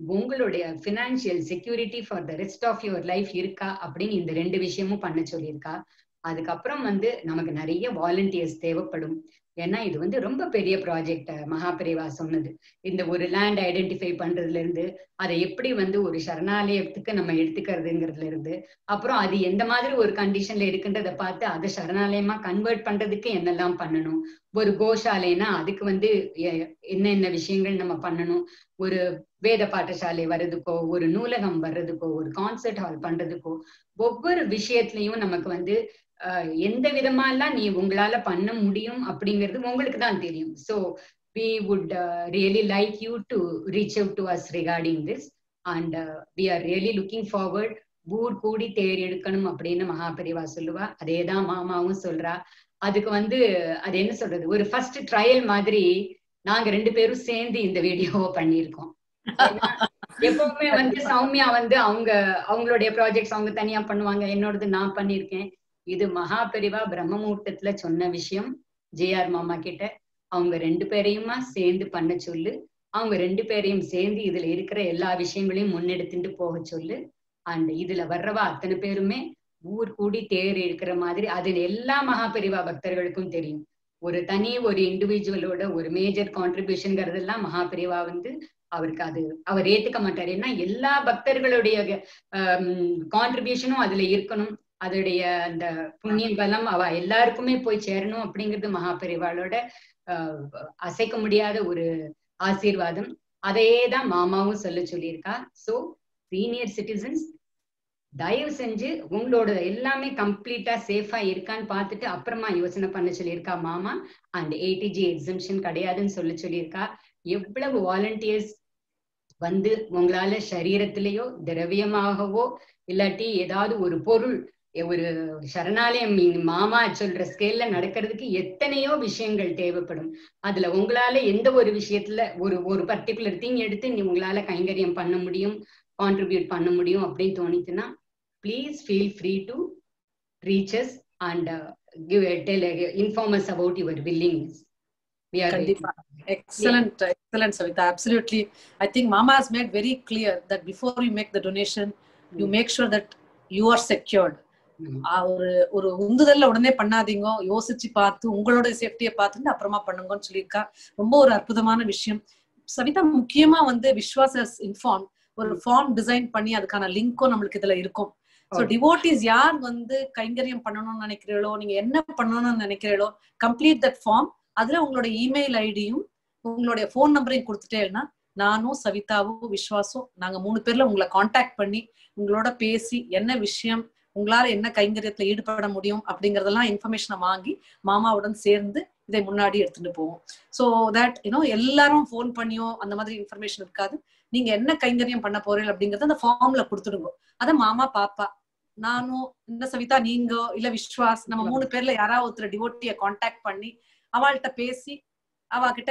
உங்களுடைய financial security for the rest of your life இருக்கா அப்படின்னு இந்த ரெண்டு விஷயமும் பண்ண சொல்லியிருக்கா அதுக்கப்புறம் வந்து நமக்கு நிறைய வாலண்டியர்ஸ் தேவைப்படும் ஏன்னா இது வந்து ரொம்ப பெரிய ப்ராஜெக்ட் மகாபிரிவா சொன்னது இந்த ஒரு லேண்ட் ஐடென்டிஃபை பண்றதுல இருந்து அதை எப்படி வந்து ஒரு சரணாலயத்துக்கு நம்ம எடுத்துக்கிறதுங்கிறதுல இருந்து அப்புறம் அது எந்த மாதிரி ஒரு கண்டிஷன்ல இருக்குன்றதை பார்த்து அதை சரணாலயமா கன்வெர்ட் பண்றதுக்கு என்னெல்லாம் பண்ணணும் ஒரு கோஷாலைனா அதுக்கு வந்து என்னென்ன விஷயங்கள் நம்ம பண்ணணும் ஒரு வேத பாఠశాலை வர்றதுக்கோ ஒரு நூலகம் வர்றதுக்கோ ஒரு கான்சர்ட் ஹால் பண்றதுக்கோ ஒவ்வொரு விஷயத்துலயும் நமக்கு வந்து எந்த விதமாலாம் நீ உங்களால பண்ண முடியும் அப்படிங்கிறது உங்களுக்கு தான் தெரியும் so we would really like you to reach out to us regarding this and we are really looking forward ஊர் கூடி தேர் எடுக்கணும் அப்படின்னு மகாபெரிவா சொல்லுவா அதே தான் மாமாவும் சொல்றா அதுக்கு வந்து அது என்ன சொல்றது ஒரு ஃபர்ஸ்ட் ட்ரையல் மாதிரி நாங்க ரெண்டு பேரும் சேர்ந்து இந்த வீடியோவை பண்ணியிருக்கோம் எப்பவுமே வந்து சௌமியா வந்து அவங்க அவங்களுடைய ப்ராஜெக்ட்ஸ் அவங்க தனியா பண்ணுவாங்க என்னோடது நான் பண்ணியிருக்கேன் இது மகா பெரிவா பிரம்ம முகூர்த்தத்துல சொன்ன விஷயம் ஜேஆர் மாமா கிட்ட அவங்க ரெண்டு பேரையுமா சேர்ந்து பண்ண சொல்லு அவங்க ரெண்டு பேரையும் சேர்ந்து இதுல இருக்கிற எல்லா விஷயங்களையும் முன்னெடுத்துட்டு போக சொல்லு அண்ட் இதுல வர்றவா அத்தனை பேருமே ஊர் கூடி தேர் இருக்கிற மாதிரி அது எல்லா மகா பெரிவா பக்தர்களுக்கும் தெரியும் ஒரு தனி ஒரு இண்டிவிஜுவலோட ஒரு மேஜர் கான்ட்ரிபியூஷன்ங்கிறதெல்லாம் மகா பெரிவா வந்து அவருக்கு அது அவர் ஏத்துக்க மாட்டார் ஏன்னா எல்லா பக்தர்களுடைய கான்ட்ரிபியூஷனும் அதுல இருக்கணும் அதோடைய அந்த புண்ணியம் பலம் அவ எல்லாருக்குமே போய் சேரணும் அப்படிங்கிறது மகாபெரிவாளோட அசைக்க முடியாத ஒரு ஆசீர்வாதம் அதையே தான் மாமாவும் சொல்ல சொல்லியிருக்கா சோ சீனியர் சிட்டிசன்ஸ் தயவு செஞ்சு உங்களோட எல்லாமே கம்ப்ளீட்டா சேஃபா இருக்கான்னு பார்த்துட்டு அப்புறமா யோசனை பண்ண சொல்லியிருக்கா மாமா அண்ட் ஏடிஜி எக்ஸம்ஷன் கிடையாதுன்னு சொல்ல சொல்லியிருக்கா எவ்வளவு வாலண்டியர்ஸ் வந்து உங்களால சரீரத்திலேயோ திரவியமாகவோ இல்லாட்டி ஏதாவது ஒரு பொருள் ஒரு சரணாலயம் மாமா சொல்ற ஸ்கேல்ல நடக்கிறதுக்கு எத்தனையோ விஷயங்கள் தேவைப்படும் அதுல உங்களால எந்த ஒரு விஷயத்துல ஒரு ஒரு பர்டிகுலர் திங் எடுத்து நீ உங்களால கைங்கரியம் பண்ண முடியும் கான்ட்ரிபியூட் பண்ண முடியும் அப்படின்னு தோணிச்சுன்னா please feel free to reach us and give tell inform us about your willingness Excellent, yeah. excellent, Savita. Absolutely. I think Mama has made very clear that before you make the donation, mm. you make sure that you are secured. ஒரு ஒரு உந்துதல்ல உடனே பண்ணாதீங்க யோசிச்சு பார்த்து உங்களோட சேஃப்டியை பார்த்துட்டு அப்புறமா பண்ணுங்கன்னு சொல்லியிருக்கா ரொம்ப ஒரு அற்புதமான விஷயம் சவிதா முக்கியமா வந்து விஸ்வாசஸ் இன்ஃபார்ம் ஒரு ஃபார்ம் டிசைன் பண்ணி அதுக்கான லிங்க்கும் நம்மளுக்கு இதுல இருக்கும் ஸோ டிவோட்டிஸ் யார் வந்து கைங்கரியம் பண்ணணும்னு நினைக்கிறீங்களோ நீங்க என்ன பண்ணணும்னு நினைக்கிறீங்களோ கம்ப்ளீட் தட் ஃபார்ம் அதுல உங்களோட இமெயில் ஐடியும் உங்களுடைய ஃபோன் நம்பரையும் கொடுத்துட்டேன்னா நானும் சவிதாவும் விஸ்வாசும் நாங்க மூணு பேர்ல உங்களை காண்டாக்ட் பண்ணி உங்களோட பேசி என்ன விஷயம் உங்களால என்ன கைங்கரியத்துல ஈடுபட முடியும் அப்படிங்கறதெல்லாம் இன்ஃபர்மேஷனை வாங்கி மாமாவுடன் சேர்ந்து இதை முன்னாடி எடுத்துட்டு போவோம் ஸோ தட் யூனோ எல்லாரும் ஃபோன் பண்ணியோ அந்த மாதிரி இன்ஃபர்மேஷன் இருக்காது நீங்க என்ன கைங்கரியம் பண்ண போறீங்க அப்படிங்கறத அந்த ஃபார்ம்ல கொடுத்துடுங்க அதை மாமா பாப்பா நானும் இந்த சவிதா நீங்க இல்ல விஸ்வாஸ் நம்ம மூணு பேர்ல யாராவது ஒருத்தர் டிவோட்டிய காண்டாக்ட் பண்ணி அவள்கிட்ட பேசி அவ கிட்ட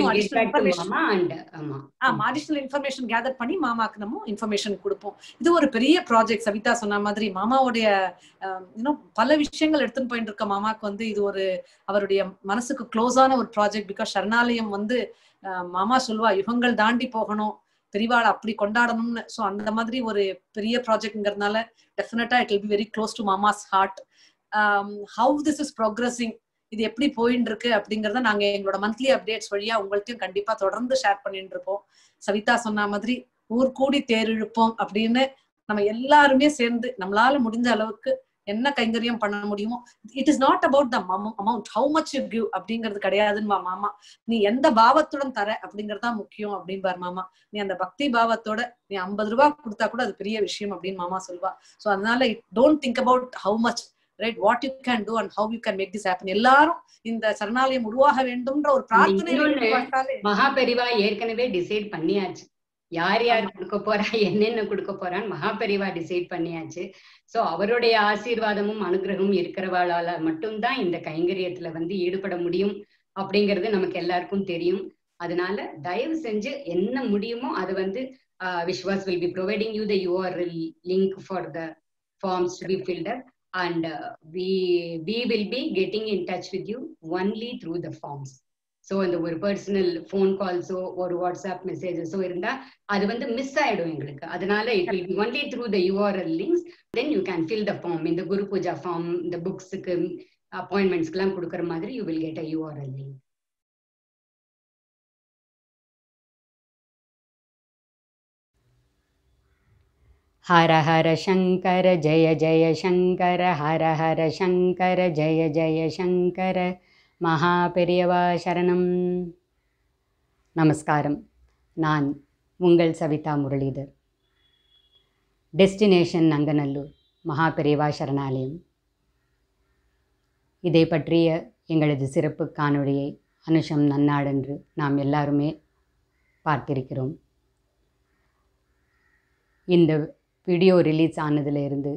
அடிஷனல் இன்ஃபர்மேஷன் கேதர் பண்ணி மாமாக்கு நம்ம இன்ஃபர்மேஷன் கொடுப்போம் இது ஒரு பெரிய ப்ராஜெக்ட் சவிதா சொன்ன மாதிரி மாமாவுடைய இன்னும் பல விஷயங்கள் எடுத்துன்னு போயிட்டு இருக்க மாமாக்கு வந்து இது ஒரு அவருடைய மனசுக்கு க்ளோஸான ஒரு ப்ராஜெக்ட் பிகாஸ் சரணாலயம் வந்து மாமா சொல்வா யுகங்கள் தாண்டி போகணும் பெரிவாளை அப்படி கொண்டாடணும்னு ஸோ அந்த மாதிரி ஒரு பெரிய ப்ராஜெக்ட்ங்கிறதுனால definitely it will be very close to மாமாஸ் heart how this is progressing இது எப்படி போயின்னு இருக்கு அப்படிங்கறத நாங்க எங்களோட மந்த்லி அப்டேட்ஸ் வழியா உங்கள்ட்டையும் கண்டிப்பா தொடர்ந்து ஷேர் பண்ணிட்டு இருப்போம் சவிதா சொன்ன மாதிரி ஊர் கூடி தேர் இழுப்போம் அப்படின்னு நம்ம எல்லாருமே சேர்ந்து நம்மளால முடிஞ்ச அளவுக்கு என்ன கைங்கரியம் பண்ண முடியுமோ it is not about the amount how much you give அப்படிங்கிறது கிடையாதுன்னு மாமா நீ எந்த பாவத்துடன் தர அப்படிங்கறதா முக்கியம் அப்படின்பார் மாமா நீ அந்த பக்தி பாவத்தோட நீ ஐம்பது ரூபாய் கொடுத்தா கூட அது பெரிய விஷயம் அப்படின்னு மாமா சொல்வா சோ அதனால it don't think about how much right what you can do and how you can make this happen எல்லாரும் இந்த சரணாலயம் உருவாக வேண்டும்ன்ற ஒரு பிரார்த்தனை மகாபெரிவா ஏற்கனவே டிசைட் பண்ணியாச்சு யார் யார் கொடுக்க போறா என்னென்ன கொடுக்க போறான்னு மகாபெரிவா டிசைட் பண்ணியாச்சு சோ அவருடைய ஆசீர்வாதமும் அனுகிரகமும் இருக்கிறவாளால மட்டும்தான் இந்த கைங்கரியத்துல வந்து ஈடுபட முடியும் அப்படிங்கிறது நமக்கு எல்லாருக்கும் தெரியும் அதனால தயவு செஞ்சு என்ன முடியுமோ அது வந்து Vishwas will be providing you the URL link for the forms to be filled up and uh, we we will be getting in touch with you only through the forms so அந்த ஒரு பர்சனல் ஃபோன் கால்ஸோ ஒரு WhatsApp மெசேஜஸோ இருந்தா அது வந்து miss ஆயிடும் எங்களுக்கு அதனால it will be only through the URL links then you can fill the form இந்த குரு பூஜா ஃபார்ம் இந்த புக்ஸுக்கு அப்பாயின்மெண்ட்ஸ்க்குலாம் கொடுக்குற மாதிரி you will get a URL link हर हर शङ्कर जय जय शङ्कर हर हर शङ्कर जय जय शङ्कर மகாபெரியவா சரணம் நமஸ்காரம் நான் உங்கள் சவிதா முரளிதர் டெஸ்டினேஷன் நங்கநல்லூர் மகாபெரியவா சரணாலயம் இதை பற்றிய எங்களது சிறப்பு காணொளியை அனுஷம் நன்னாடென்று நாம் எல்லாருமே பார்த்திருக்கிறோம் இந்த வீடியோ ரிலீஸ் ஆனதிலிருந்து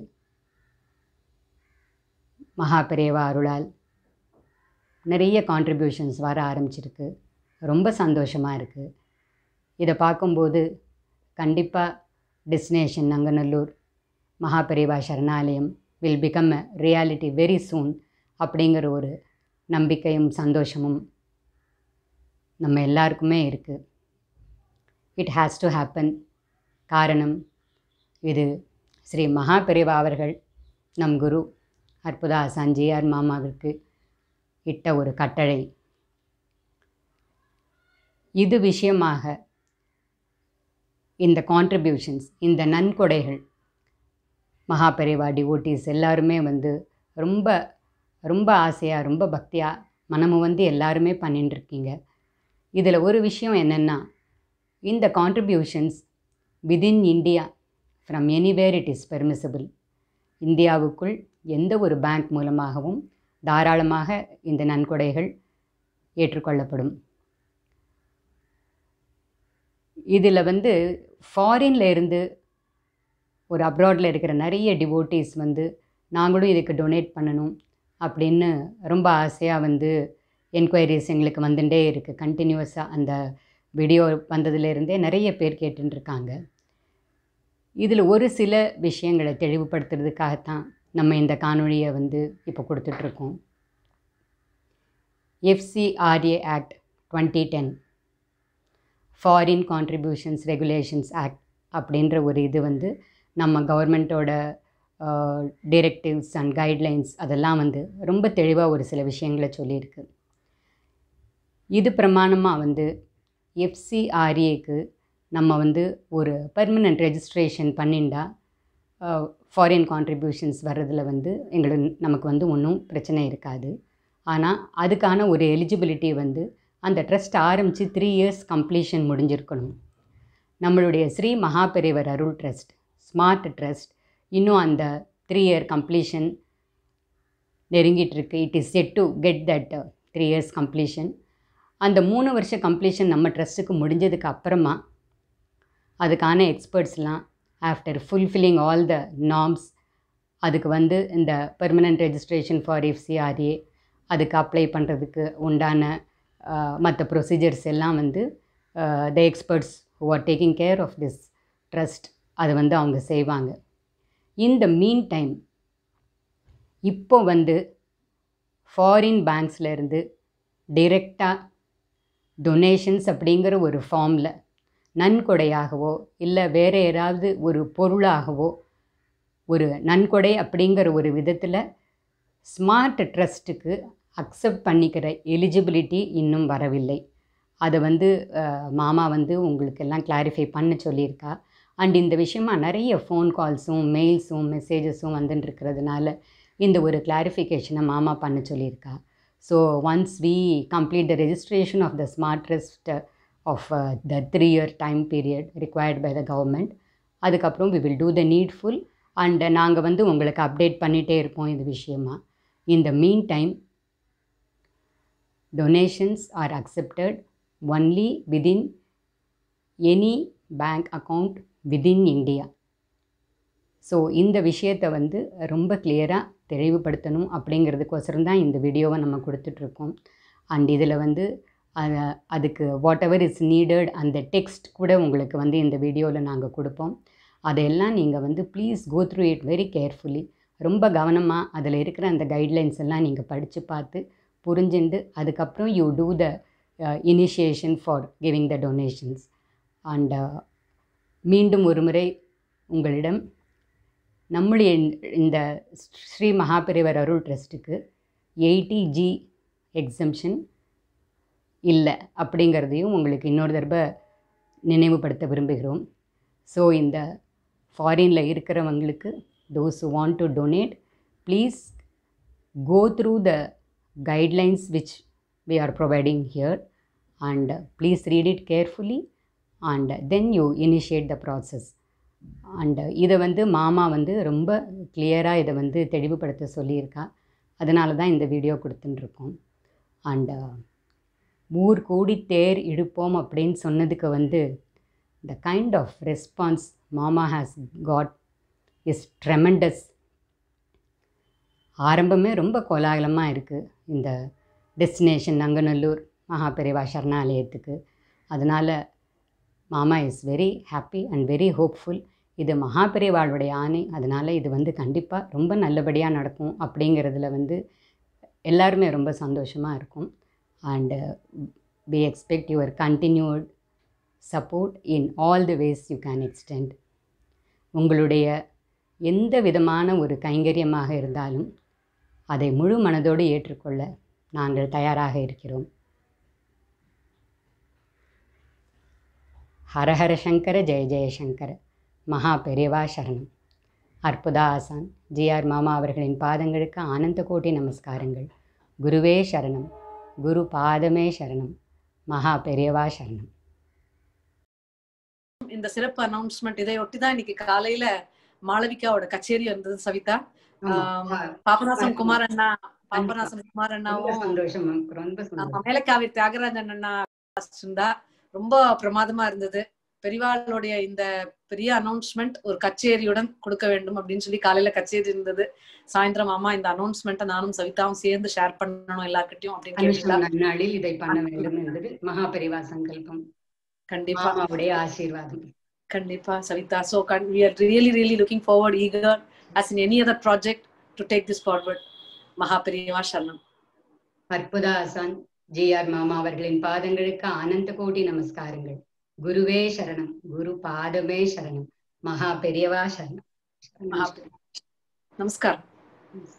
மகாபெரியவா அருளால் நிறைய கான்ட்ரிபியூஷன்ஸ் வர ஆரம்பிச்சிருக்கு ரொம்ப சந்தோஷமாக இருக்குது இதை பார்க்கும்போது கண்டிப்பாக destination Nanganallur Mahaperiva Saranalayam will become a reality very soon அப்படிங்கிற ஒரு நம்பிக்கையும் சந்தோஷமும் நம்ம எல்லாருக்குமே இருக்குது இட் ஹேஸ் டு ஹேப்பன் காரணம் இது ஸ்ரீ மகாபெரிவா அவர்கள் நம் குரு அற்புதா சஞ்சியார் மாமாவிற்கு இட்ட ஒரு கட்டளை இது விஷயமாக இந்த கான்ட்ரிபியூஷன்ஸ் இந்த நன்கொடைகள் மகாபெரிவா டிவோட்டிஸ் எல்லாருமே வந்து ரொம்ப ரொம்ப ஆசையாக ரொம்ப பக்தியாக மனமு வந்து எல்லாருமே பண்ணிட்டு இருக்கீங்க இதில் ஒரு விஷயம் என்னென்னா இந்த contributions within India from anywhere it is permissible இந்தியாவுக்குள் எந்த ஒரு பேங்க் மூலமாகவும் தாராளமாக இந்த நன்கொடைகள் ஏற்றுக்கொள்ளப்படும் இதில் வந்து ஃபாரின்ல இருந்து ஒரு அப்ராடில் இருக்கிற நிறைய டிவோட்டிஸ் வந்து நாங்களும் இதுக்கு டொனேட் பண்ணணும் அப்படின்னு ரொம்ப ஆசையாக வந்து என்கொயரிஸ் எங்களுக்கு வந்துட்டே இருக்குது கண்டினியூஸாக அந்த வீடியோ வந்ததுலேருந்தே நிறைய பேர் கேட்டுருக்காங்க இதில் ஒரு சில விஷயங்களை தெளிவுபடுத்துறதுக்காகத்தான் நம்ம இந்த காணொளியை வந்து இப்போ கொடுத்துட்ருக்கோம் FCRA act twenty ten foreign contributions regulations act அப்படின்ற ஒரு இது வந்து நம்ம கவர்மெண்ட்டோட டிரெக்டிவ்ஸ் அண்ட் கைட்லைன்ஸ் அதெல்லாம் வந்து ரொம்ப தெளிவாக ஒரு சில விஷயங்களை சொல்லியிருக்கு இது பிரமாணமாக வந்து எஃப்சிஆர்ஏக்கு நம்ம வந்து ஒரு பர்மனெண்ட் ரெஜிஸ்ட்ரேஷன் பண்ணிண்டா ஃபாரின் கான்ட்ரிபியூஷன்ஸ் வர்றதில் வந்து எங்களுக்கு நமக்கு வந்து ஒன்றும் பிரச்சனை இருக்காது ஆனால் அதுக்கான ஒரு எலிஜிபிலிட்டி வந்து அந்த ட்ரஸ்ட் ஆரம்பித்து த்ரீ இயர்ஸ் கம்ப்ளீஷன் முடிஞ்சிருக்கணும் நம்மளுடைய Shri Mahaperivar Arul trust smart trust இன்னும் அந்த த்ரீ இயர் கம்ப்ளீஷன் நெருங்கிட்டுருக்கு it is set to get that three years completion அந்த மூணு வருஷ கம்ப்ளீஷன் நம்ம ட்ரஸ்ட்டுக்கு முடிஞ்சதுக்கு அப்புறமா அதுக்கான எக்ஸ்பர்ட்ஸ்லாம் after fulfilling all the norms அதுக்கு வந்து இந்த பெர்மனண்ட் ரெஜிஸ்ட்ரேஷன் ஃபார் எஃப்சிஆர்ஏ அதுக்கு அப்ளை பண்ணுறதுக்கு உண்டான மற்ற ப்ரொசீஜர்ஸ் எல்லாம் வந்து the experts who are taking care of this trust அதை வந்து அவங்க செய்வாங்க இந்த மீன் டைம் இப்போ வந்து ஃபாரின் பேங்க்ஸ்லேருந்து டிரெக்டாக டொனேஷன்ஸ் அப்படிங்கிற ஒரு ஃபார்மில் நன்கொடையாகவோ இல்லை வேறு யாராவது ஒரு பொருளாகவோ ஒரு நன்கொடை அப்படிங்கிற ஒரு விதத்தில் ஸ்மார்ட் ட்ரஸ்ட்டுக்கு அக்செப்ட் பண்ணிக்கிற எலிஜிபிலிட்டி இன்னும் வரவில்லை அதை வந்து மாமா வந்து உங்களுக்கு எல்லாம் கிளாரிஃபை பண்ண சொல்லியிருக்கா அண்ட் இந்த விஷயமா நிறைய ஃபோன் கால்ஸும் மெயில்ஸும் மெசேஜஸும் வந்துட்டுருக்கிறதுனால இந்த ஒரு கிளாரிஃபிகேஷனை மாமா பண்ண சொல்லியிருக்கா so once we complete the registration of the smart trust of the three year time period required by the government அதுக்கப்புறம் we will do the needful and நாங்கள் வந்து உங்களுக்கு அப்டேட் பண்ணிகிட்டே இருப்போம் இது விஷயமா இந்த mean time donations are accepted only within any bank account within India so இந்த விஷயத்தை வந்து ரொம்ப கிளியராக தெளிவுபடுத்தணும் அப்படிங்கிறதுக்கோசரம் தான் இந்த வீடியோவை நம்ம கொடுத்துட்ருக்கோம் அண்ட் இதில் வந்து அதுக்கு வாட் எவர் இஸ் நீடட் அந்த டெக்ஸ்ட் கூட உங்களுக்கு வந்து இந்த வீடியோவில் நாங்கள் கொடுப்போம் அதையெல்லாம் நீங்கள் வந்து please go through it very carefully ரொம்ப கவனமாக அதில் இருக்கிற அந்த கைட்லைன்ஸ் எல்லாம் நீங்கள் படித்து பார்த்து புரிஞ்சுண்டு அதுக்கப்புறம் you do the initiation for giving the donations and மீண்டும் ஒரு முறை உங்களிடம் நம்முடைய இந்த ஸ்ரீ மகாபெரிவர் அருள் ட்ரஸ்ட்டுக்கு எயிட்டி ஜி எக்ஸம்ஷன் இல்லை அப்படிங்கிறதையும் உங்களுக்கு இன்னொரு தடவை நினைவுபடுத்த விரும்புகிறோம் ஸோ இந்த ஃபாரினில் இருக்கிறவங்களுக்கு those want to donate please go through the guidelines which we are providing here and please read it carefully and then you initiate the process and இதை வந்து மாமா வந்து ரொம்ப கிளியராக இதை வந்து தெளிவுபடுத்த சொல்லியிருக்கா அதனால தான் இந்த வீடியோ கொடுத்துட்டுருக்கோம் அண்ட் ஊர் கூடி தேர் இழுப்போம் அப்படின்னு சொன்னதுக்கு வந்து த கைண்ட் ஆஃப் ரெஸ்பான்ஸ் மாமா ஹாஸ் காட் இஸ் ட்ரெமெண்டஸ் ஆரம்பமே ரொம்ப கோலாகலமாக இருக்குது இந்த டெஸ்டினேஷன் நங்கநல்லூர் மகாபெரிவா சரணாலயத்துக்கு அதனால் மாமா is very happy and very hopeful இது மகாபெரிவாளுடைய ஆணை அதனால் இது வந்து கண்டிப்பாக ரொம்ப நல்லபடியாக நடக்கும் அப்படிங்கிறதுல வந்து எல்லாருமே ரொம்ப சந்தோஷமாக இருக்கும் and we expect your continued support in all the ways you can extend உங்களுடைய எந்த விதமான ஒரு கைங்கரியமாக இருந்தாலும் அதை முழு மனதோடு ஏற்றுக்கொள்ள நாங்கள் தயாராக இருக்கிறோம் ஹரஹர சங்கர ஜெய ஜெயசங்கர மகா பெரியவா சரணம் அற்புதா ஆசான் ஜிஆர் மாமா அவர்களின் பாதங்களுக்கு ஆனந்த கோட்டி நமஸ்காரங்கள் குருவே சரணம் குரு பாதமே சரணம் மகா பெரியவா சரணம் இந்த சிறப்பு அனௌன்ஸ்மெண்ட் இதை ஒட்டி தான் இன்னைக்கு காலையில மாளவிகாவோட கச்சேரி இருந்தது சவிதா ஆம், பாபநாசம் குமார் அண்ணா பாபநாசம் குமார் ரொம்ப அண்ணாவும் சந்தோஷம் ரொம்ப ஆமா, சந்தோஷம் மேலக்காவி தியாகராஜன் அண்ணா இருந்தா ரொம்ப பிரமாதமா இருந்தது பெரிவாளுடைய இந்த பெரிய அனௌன்ஸ்மெண்ட் ஒரு கச்சேரியுடன் கொடுக்க வேண்டும் அப்படின்னு சொல்லி காலையில கச்சேரி இருந்தது சாயந்தரம் ஆமா இந்த அனௌன்ஸ்மெண்ட்டை நானும் சவிதாவும் சேர்ந்து ஷேர் பண்ணணும் எல்லார்கிட்டயும் அப்படின்னு கேட்டுட்டா அனுஷம் நன்னாளில் இதை பண்ண வேண்டும் என்பது மகாபெரிவா சங்கல்பம் கண்டிப்பா மாமாவுடைய ஆசீர்வாதம் கண்டிப்பா Savitha so we are really really looking forward eager as in any other project to take this forward Mahaperiyava சரணம் அற்புதா ஆசான் ஜிஆர் மாமா அவர்களின் பாதங்களுக்கு ஆனந்த கோடி நமஸ்காரங்கள் குருவே சரணம் குரு பாதமே சரணம் மகா பெரியவா சரணம் மகா- நமஸ்காரம் சரணம்